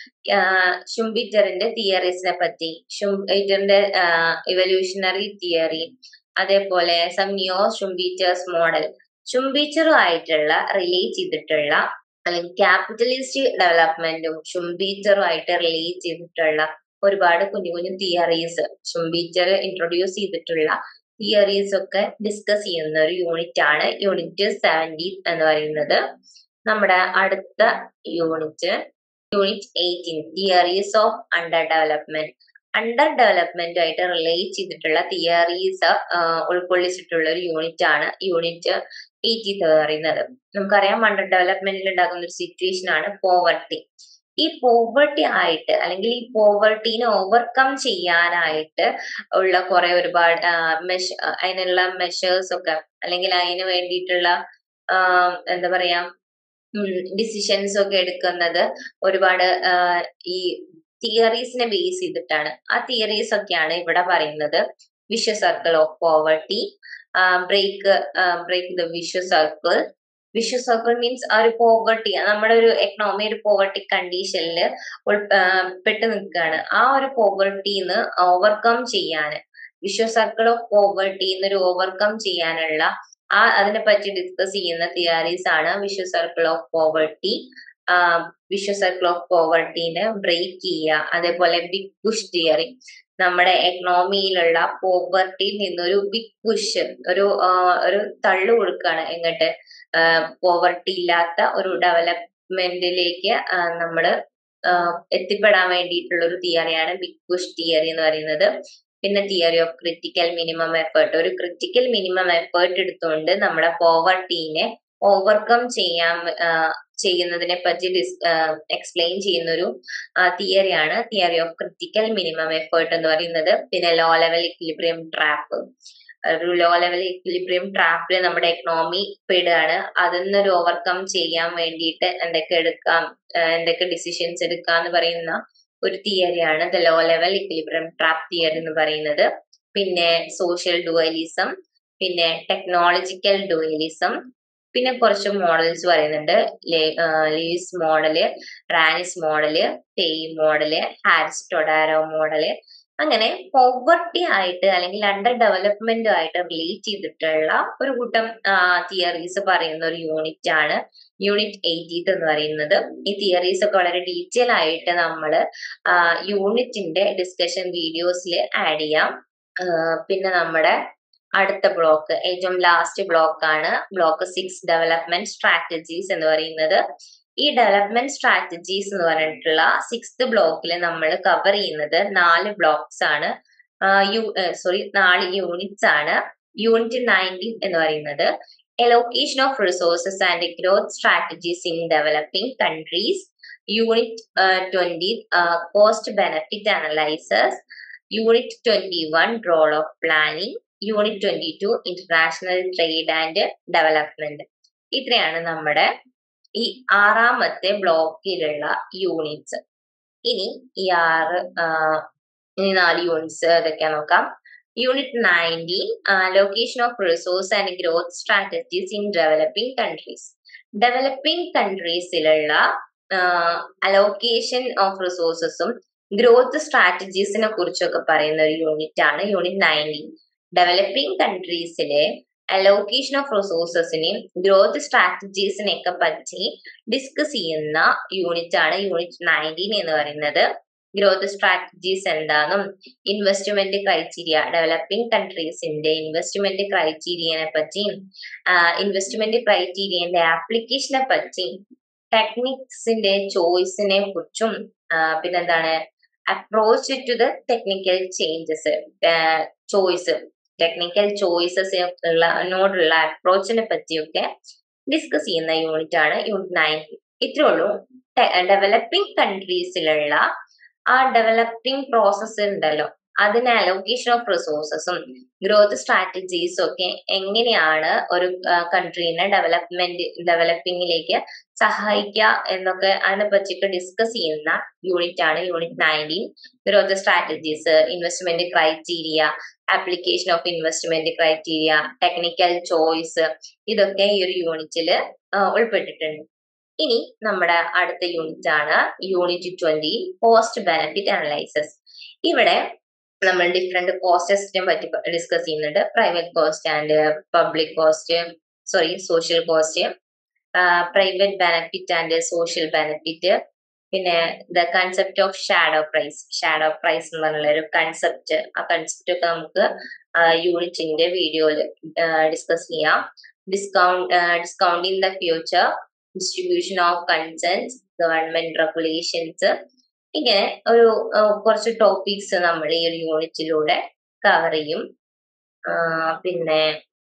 ഷുംബീറ്ററിന്റെ തിയറീസിനെ പറ്റി ഷുംബീറ്ററിന്റെ ഇവല്യൂഷണറി തിയറി അതേപോലെ സം നിയോ ഷുംബീറ്റേഴ്സ് മോഡൽ ഷുംബീച്ചറുമായിട്ടുള്ള റിലേറ്റ് ചെയ്തിട്ടുള്ള അല്ലെങ്കിൽ ക്യാപിറ്റലിസ്റ്റ് ഡെവലപ്മെന്റും ഷുംബീച്ചറും ആയിട്ട് റിലേറ്റ് ചെയ്തിട്ടുള്ള ഒരുപാട് കുഞ്ഞു കുഞ്ഞു തിയറീസ് ഷുംബീച്ചർ ഇൻട്രൊഡ്യൂസ് ചെയ്തിട്ടുള്ള തിയറീസ് ഒക്കെ ഡിസ്കസ് ചെയ്യുന്ന ഒരു യൂണിറ്റ് ആണ് യൂണിറ്റ് സെവൻറ്റീൻ എന്ന് പറയുന്നത് നമ്മുടെ അടുത്ത unit unit eighteen theories of under development under ഡെവലപ്മെന്റുമായിട്ട് റിലേറ്റ് ചെയ്തിട്ടുള്ള തിയറീസ് ഉൾക്കൊള്ളിച്ചിട്ടുള്ള ഒരു യൂണിറ്റ് ആണ് യൂണിറ്റ് എയ്റ്റീത്ത് എന്ന് പറയുന്നത് നമുക്കറിയാം അണ്ടർ ഡെവലപ്മെന്റിൽ ഉണ്ടാകുന്ന ഒരു സിറ്റുവേഷൻ ആണ് പോവർട്ടി ഈ പോവർട്ടി ആയിട്ട് അല്ലെങ്കിൽ ഈ പോവർട്ടീനെ ഓവർകം ചെയ്യാനായിട്ട് ഉള്ള കുറെ ഒരുപാട് മെഷ അതിനുള്ള മെഷേഴ്സ് ഒക്കെ അല്ലെങ്കിൽ അതിന് വേണ്ടിയിട്ടുള്ള എന്താ പറയാ ഡിസിഷൻസ് ഒക്കെ എടുക്കുന്നത് ഒരുപാട് ഈ തിയറീസിനെ ബേസ് ചെയ്തിട്ടാണ് ആ തിയറീസ് ഒക്കെയാണ് ഇവിടെ പറയുന്നത് vicious circle of poverty break break the vicious circle vicious circle means ആ ഒരു പോവർട്ടി നമ്മുടെ ഒരു എക്കണോമി ഒരു പോവർട്ടി കണ്ടീഷനിൽ പെട്ട് നിൽക്കുകയാണ് ആ ഒരു പോവർട്ടിന്ന് ഓവർകം ചെയ്യാൻ വിഷ സർക്കിൾ ഓഫ് പോവർട്ടിന്ന് ഒരു ഓവർകം ചെയ്യാനുള്ള ആ അതിനെ പറ്റി ഡിസ്കസ് ചെയ്യുന്ന തിയറീസ് ആണ് vicious circle of poverty vicious circle of പോവർട്ടീനെ ബ്രേക്ക് ചെയ്യുക അതേപോലെ ബിഗ് പുഷ് തിയറി നമ്മുടെ എക്കണോമിയിലുള്ള പോവർട്ടിയിൽ നിന്നൊരു ബിഗ് പുഷ് ഒരു ഒരു തള്ളു കൊടുക്കുകയാണ് എങ്ങോട്ട് പോവർട്ടി ഇല്ലാത്ത ഒരു ഡെവലപ്മെന്റിലേക്ക് നമ്മൾ എത്തിപ്പെടാൻ വേണ്ടിയിട്ടുള്ള ഒരു തിയറിയാണ് ബിഗ് പുഷ് തിയറി എന്ന് പറയുന്നത് പിന്നെ theory of critical minimum effort ഒരു ക്രിറ്റിക്കൽ മിനിമം എഫേർട്ട് എടുത്തുകൊണ്ട് നമ്മുടെ പോവർട്ടീനെ ഓവർകം ചെയ്യാൻ ചെയ്യുന്നതിനെ പറ്റി ഡിസ് എക്സ്പ്ലെയിൻ ചെയ്യുന്ന ഒരു തിയറിയാണ് theory of critical minimum effort എന്ന് പറയുന്നത് പിന്നെ ലോ ലെവൽ ഇക്വിലിബ്രിയം ട്രാപ്പ് ഒരു ലോ ലെവൽ ഇക്വിലിബ്രിയം ട്രാപ്പിൽ നമ്മുടെ എക്കണോമി പെടുകയാണ് അതിൽ നിന്നൊരു ഓവർകം ചെയ്യാൻ വേണ്ടിയിട്ട് എന്തൊക്കെ എടുക്കാം എന്തൊക്കെ ഡിസിഷൻസ് എടുക്കാം എന്ന് പറയുന്ന ഒരു തിയറിയാണ് the low level equilibrium trap theory എന്ന് പറയുന്നത് പിന്നെ സോഷ്യൽ ഡുവലിസം പിന്നെ ടെക്നോളജിക്കൽ ഡുവലിസം പിന്നെ കുറച്ച് മോഡൽസ് പറയുന്നുണ്ട് Lewis model Ranis model Fei model Harris Todaro model അങ്ങനെ പോവർട്ടി ആയിട്ട് അല്ലെങ്കിൽ അണ്ടർ ഡെവലപ്മെന്റും ആയിട്ട് റിലേറ്റ് ചെയ്തിട്ടുള്ള ഒരു കൂട്ടം തിയറീസ് പറയുന്ന ഒരു യൂണിറ്റ് ആണ് യൂണിറ്റ് എയ്റ്റീത്ത് എന്ന് പറയുന്നത് ഈ തിയറീസ് ഒക്കെ വളരെ ഡീറ്റെയിൽ ആയിട്ട് നമ്മൾ യൂണിറ്റിന്റെ ഡിസ്കഷൻ വീഡിയോസിൽ ആഡ് ചെയ്യാം പിന്നെ നമ്മുടെ അടുത്ത ബ്ലോക്ക് ഏറ്റവും ലാസ്റ്റ് ബ്ലോക്ക് ആണ് ബ്ലോക്ക് സിക്സ് ഡെവലപ്മെന്റ് സ്ട്രാറ്റജീസ് എന്ന് പറയുന്നത് ഈ ഡെവലപ്മെന്റ് സ്ട്രാറ്റജീസ് എന്ന് പറഞ്ഞിട്ടുള്ള സിക്സ്ത് ബ്ലോക്കിൽ നമ്മൾ കവർ ചെയ്യുന്നത് നാല് ബ്ലോക്സ് ആണ് യു സോറി നാല് യൂണിറ്റ്സ് ആണ് യൂണിറ്റ് നയൻറ്റീൻ എന്ന് പറയുന്നത് allocation of resources and growth strategies in developing countries unit twenty cost benefit analyses unit twenty one role of planning unit twenty two international trade and development ഇത്രയാണ് നമ്മുടെ ഈ ആറാമത്തെ ബ്ലോക്കിലുള്ള units ഇനി ഈ ആറ് ഇനി നാല് യൂണിറ്റ്സ് ഏതൊക്കെയാ നോക്കാം unit nineteen location of resource and growth strategies in developing countries developing കൺട്രീസിലുള്ള അലോക്കേഷൻ ഓഫ് റിസോഴ്സസും ഗ്രോത്ത് സ്ട്രാറ്റജീസിനെ കുറിച്ചൊക്കെ പറയുന്ന ഒരു യൂണിറ്റ് ആണ് യൂണിറ്റ് നയൻറ്റീൻ ഡെവലപ്പിംഗ് കൺട്രീസിലെ അലോക്കേഷൻ ഓഫ് റിസോഴ്സസിനെയും ഗ്രോത്ത് സ്ട്രാറ്റജീസിനെയൊക്കെ പറ്റി ഡിസ്കസ് ചെയ്യുന്ന യൂണിറ്റ് ആണ് യൂണിറ്റ് നയൻറ്റീൻ എന്ന് പറയുന്നത് ഗ്രോത്ത് സ്ട്രാറ്റജീസ് എന്താണെന്നും ഇൻവെസ്റ്റ്മെന്റ് ക്രൈറ്റീരിയ ഡെവലപ്പിംഗ് കൺട്രീസിന്റെ ഇൻവെസ്റ്റ്മെന്റ് ക്രൈറ്റീരിയനെ പറ്റിയും ഇൻവെസ്റ്റ്മെന്റ് ക്രൈറ്റീരിയന്റെ ആപ്ലിക്കേഷനെ പറ്റിയും ടെക്നിക്സിന്റെ ചോയ്സിനെ കുറിച്ചും പിന്നെന്താണ് approach to the technical changes choice technical choices ഉള്ളതിനോടുള്ള അപ്രോച്ചിനെ പറ്റിയൊക്കെ ഡിസ്കസ് ചെയ്യുന്ന യൂണിറ്റ് ആണ് യൂണിറ്റ് നയൻറ്റീൻ ഇത്രേ ഉള്ളൂ ഡെവലപ്പിംഗ് കൺട്രീസിലുള്ള ആ ഡെവലപ്പിംഗ് പ്രോസസ്സ് ഉണ്ടല്ലോ അതിന് അലോക്കേഷൻ ഓഫ് റിസോഴ്സസും ഗ്രോത്ത് സ്ട്രാറ്റജീസും ഒക്കെ എങ്ങനെയാണ് ഒരു കൺട്രീനെ ഡെവലപ്മെന്റ് ഡെവലപ്പിംഗിലേക്ക് സഹായിക്കുക എന്നൊക്കെ അതിനെ പറ്റിയിട്ട് ഡിസ്കസ് ചെയ്യുന്ന യൂണിറ്റ് ആണ് unit nineteen growth strategies investment criteria application of investment criteria technical choice ഇതൊക്കെ ഈ ഒരു യൂണിറ്റിൽ ഉൾപ്പെട്ടിട്ടുണ്ട് ഇനി നമ്മുടെ അടുത്ത യൂണിറ്റ് ആണ് unit twenty cost benefit analyses ഇവിടെ നമ്മൾ ഡിഫറെന്റ് കോസ്റ്റസിനെ പറ്റി ഡിസ്കസ് ചെയ്യുന്നുണ്ട് private cost and public cost sorry social cost private benefit and social benefit പിന്നെ the concept of shadow price shadow price എന്ന് പറഞ്ഞുള്ള ഒരു കൺസെപ്റ്റ് ആ കൺസെപ്റ്റ് ഒക്കെ നമുക്ക് യൂണിറ്റിന്റെ വീഡിയോയിൽ ഡിസ്കസ് ചെയ്യാം discount discounting the future distribution of consents government regulations ഇങ്ങനെ ഒരു കുറച്ച് ടോപ്പിക്സ് നമ്മൾ ഈ ഒരു യൂണിറ്റിലൂടെ കവർ ചെയ്യും പിന്നെ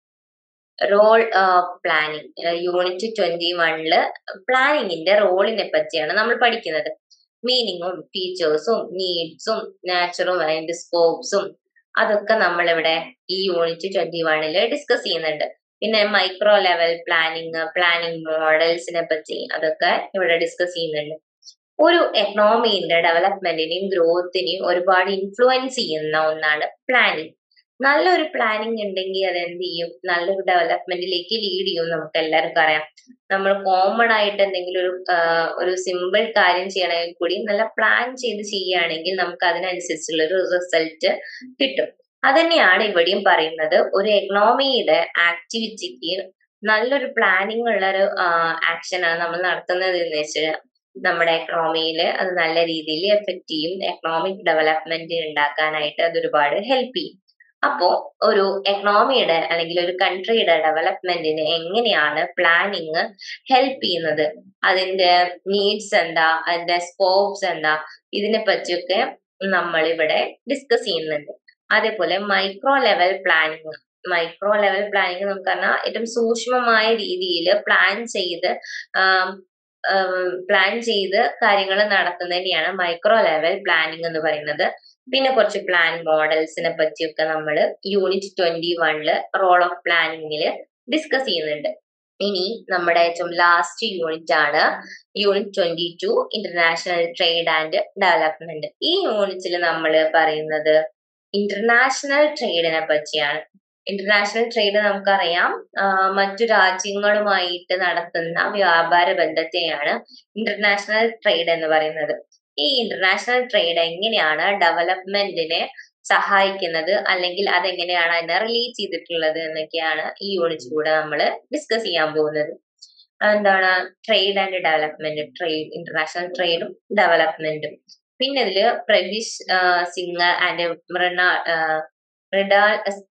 റോൾ പ്ലാനിങ് യൂണിറ്റ് ട്വന്റി വണ്ണില് പ്ലാനിങ്ങിന്റെ റോളിനെ പറ്റിയാണ് നമ്മൾ പഠിക്കുന്നത് മീനിങ്ങും ഫീച്ചേഴ്സും നീഡ്സും നാച്ചുറും അതിന്റെ സ്കോപ്സും അതൊക്കെ നമ്മൾ ഇവിടെ ഈ യൂണിറ്റ് ട്വന്റി വണ്ണില് ഡിസ്കസ് ചെയ്യുന്നുണ്ട് പിന്നെ മൈക്രോ ലെവൽ പ്ലാനിങ് പ്ലാനിങ് മോഡൽസിനെ പറ്റി അതൊക്കെ ഇവിടെ ഡിസ്കസ് ചെയ്യുന്നുണ്ട് ഒരു എക്കണോമിന്റെ ഡെവലപ്മെന്റിനെയും ഗ്രോത്തിനെയും ഒരുപാട് ഇൻഫ്ലുവൻസ് ചെയ്യുന്ന ഒന്നാണ് പ്ലാനിങ് നല്ലൊരു പ്ലാനിങ് ഉണ്ടെങ്കിൽ അത് എന്ത് ചെയ്യും നല്ലൊരു ഡെവലപ്മെന്റിലേക്ക് ലീഡ് ചെയ്യും നമുക്ക് എല്ലാവർക്കും അറിയാം നമ്മൾ കോമൺ ആയിട്ട് എന്തെങ്കിലും ഒരു ഒരു സിമ്പിൾ കാര്യം ചെയ്യണമെങ്കിൽ കൂടി നല്ല പ്ലാൻ ചെയ്ത് ചെയ്യുകയാണെങ്കിൽ നമുക്ക് അതിനനുസരിച്ചുള്ള ഒരു റിസൾട്ട് കിട്ടും അതന്നെയാണ് ഇവിടെയും പറയുന്നത് ഒരു എക്കണോമിയുടെ ആക്ടിവിറ്റിക്ക് നല്ലൊരു പ്ലാനിങ് ഉള്ള ഒരു ആക്ഷനാണ് നമ്മൾ നടത്തുന്നത് എന്ന് വെച്ചാൽ നമ്മുടെ എക്കണോമിയിൽ അത് നല്ല രീതിയിൽ എഫക്ട് ചെയ്യും എക്കണോമിക് ഡെവലപ്മെന്റ് ഉണ്ടാക്കാനായിട്ട് അത് ഒരുപാട് ഹെൽപ്പ് ചെയ്യും അപ്പോ ഒരു എക്കണോമിയുടെ അല്ലെങ്കിൽ ഒരു കൺട്രിയുടെ ഡെവലപ്മെന്റിന് എങ്ങനെയാണ് പ്ലാനിങ് ഹെൽപ്പ് ചെയ്യുന്നത് അതിന്റെ നീഡ്സ് എന്താ അതിന്റെ സ്കോപ്സ് എന്താ ഇതിനെ പറ്റിയൊക്കെ നമ്മൾ ഇവിടെ ഡിസ്കസ് ചെയ്യുന്നുണ്ട് അതേപോലെ micro level planning micro level planning നമുക്ക് പറഞ്ഞാൽ ഏറ്റവും സൂക്ഷ്മമായ രീതിയിൽ പ്ലാൻ ചെയ്ത് പ്ലാൻ ചെയ്ത് കാര്യങ്ങൾ നടത്തുന്നതിനെയാണ് മൈക്രോ ലെവൽ പ്ലാനിങ് എന്ന് പറയുന്നത് പിന്നെ കുറച്ച് പ്ലാൻ മോഡൽസിനെ പറ്റിയൊക്കെ നമ്മൾ യൂണിറ്റ് ട്വന്റി വണ്ണില് റോൾ ഓഫ് പ്ലാനിങ്ങിൽ ഡിസ്കസ് ചെയ്യുന്നുണ്ട് ഇനി നമ്മുടെ ഏറ്റവും ലാസ്റ്റ് യൂണിറ്റ് ആണ് unit twenty two international trade and development ഈ യൂണിറ്റിൽ നമ്മൾ പറയുന്നത് ഇന്റർനാഷണൽ ട്രേഡിനെ പറ്റിയാണ് ഇന്റർനാഷണൽ ട്രേഡ് നമുക്കറിയാം മറ്റു രാജ്യങ്ങളുമായിട്ട് നടത്തുന്ന വ്യാപാര ബന്ധത്തെയാണ് ഇന്റർനാഷണൽ ട്രേഡ് എന്ന് പറയുന്നത് ഈ ഇന്റർനാഷണൽ ട്രേഡ് എങ്ങനെയാണ് ഡെവലപ്മെന്റിനെ സഹായിക്കുന്നത് അല്ലെങ്കിൽ അതെങ്ങനെയാണ് അതിനെ റിലീറ്റ് ചെയ്തിട്ടുള്ളത് എന്നൊക്കെയാണ് ഈ യൂണിറ്റിലൂടെ നമ്മൾ ഡിസ്കസ് ചെയ്യാൻ പോകുന്നത് എന്താണ് trade and development trade international ട്രേഡും ഡെവലപ്മെന്റും പിന്നെ ഇതില് Prebisch Singer and Myrdal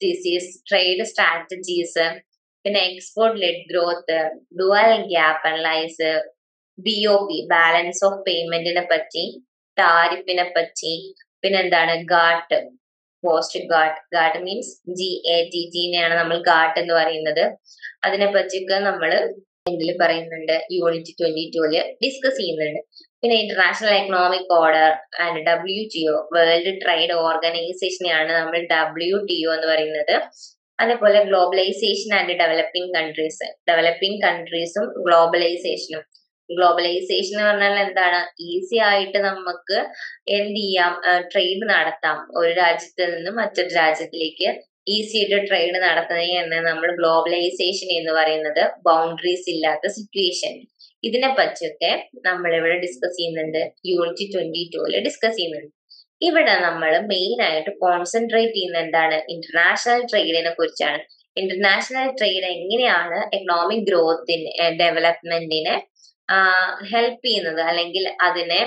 trade strategies പിന്നെ export led growth dual gap analyse B O P balance of പേയ്മെന്റിനെ പറ്റി ടാരിഫിനെ പറ്റി പിന്നെ എന്താണ് GATT post GATT GATT means G A T ജിനെയാണ് നമ്മൾ ഗാട്ട് എന്ന് പറയുന്നത് അതിനെ പറ്റിയൊക്കെ നമ്മൾ ഇതിൽ പറയുന്നുണ്ട് യൂണിറ്റ് ട്വന്റി ടൂല് ഡിസ്കസ് ചെയ്യുന്നുണ്ട് പിന്നെ international economic order and W T O world trade ഓർഗനൈസേഷനെയാണ് നമ്മൾ ഡബ്ല്യു ടി ഒ എന്ന് പറയുന്നത് അതേപോലെ globalisation and developing countries developing കൺട്രീസും ഗ്ലോബലൈസേഷനും ഗ്ലോബലൈസേഷൻ എന്ന് പറഞ്ഞാൽ എന്താണ് ഈസി ആയിട്ട് നമുക്ക് എന്ത് ചെയ്യാം ട്രേഡ് നടത്താം ഒരു രാജ്യത്ത് നിന്ന് മറ്റൊരു രാജ്യത്തിലേക്ക് ഈസി ആയിട്ട് ട്രേഡ് നടത്തുന്നതിന് നമ്മൾ ഗ്ലോബലൈസേഷൻ എന്ന് പറയുന്നത് ബൗണ്ടറീസ് ഇല്ലാത്ത സിറ്റുവേഷൻ ഇതിനെ പറ്റിയൊക്കെ നമ്മൾ ഇവിടെ ഡിസ്കസ് ചെയ്യുന്നുണ്ട് യൂണിറ്റ് ട്വന്റി ടൂല് ഡിസ്കസ് ചെയ്യുന്നുണ്ട് ഇവിടെ നമ്മൾ മെയിൻ ആയിട്ട് കോൺസെൻട്രേറ്റ് ചെയ്യുന്ന എന്താണ് ഇന്റർനാഷണൽ ട്രേഡിനെ കുറിച്ചാണ് ഇന്റർനാഷണൽ ട്രേഡ് എങ്ങനെയാണ് എക്കണോമിക് ഗ്രോത്തിന് ഡെവലപ്മെന്റിനെ ഹെൽപ്പ് ചെയ്യുന്നത് അല്ലെങ്കിൽ അതിനെ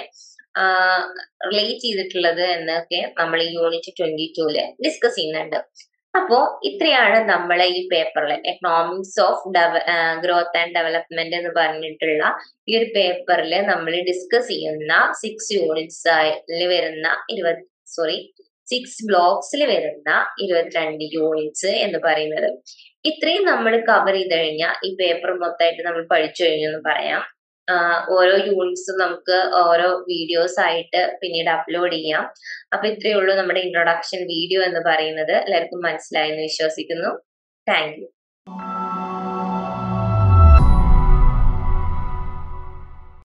റിലേറ്റ് ചെയ്തിട്ടുള്ളത് എന്നൊക്കെ നമ്മൾ ഈ യൂണിറ്റ് ട്വന്റി ടൂല് ഡിസ്കസ് ചെയ്യുന്നുണ്ട് അപ്പോ ഇത്രയാണ് നമ്മളെ ഈ പേപ്പറിൽ economics of growth and development എന്ന് പറഞ്ഞിട്ടുള്ള ഈ ഒരു പേപ്പറിൽ നമ്മൾ ഡിസ്കസ് ചെയ്യുന്ന സിക്സ് യൂണിറ്റ്സ് ആയി വരുന്ന ഇരുപത് സോറി സിക്സ് ബ്ലോക്സിൽ വരുന്ന ഇരുപത്തിരണ്ട് യൂണിറ്റ്സ് എന്ന് പറയുന്നത് ഇത്രയും നമ്മൾ കവർ ചെയ്ത് കഴിഞ്ഞാൽ ഈ പേപ്പർ മൊത്തമായിട്ട് നമ്മൾ പഠിച്ചു കഴിഞ്ഞു എന്ന് പറയാം ഓരോ യൂണിറ്റ്സും നമുക്ക് ഓരോ വീഡിയോസ് ആയിട്ട് പിന്നീട് അപ്ലോഡ് ചെയ്യാം അപ്പൊ ഇത്രയേ ഉള്ളൂ നമ്മുടെ ഇൻട്രൊഡക്ഷൻ വീഡിയോ എന്ന് പറയുന്നത് എല്ലാവർക്കും മനസ്സിലായെന്ന് വിശ്വസിക്കുന്നു താങ്ക് യു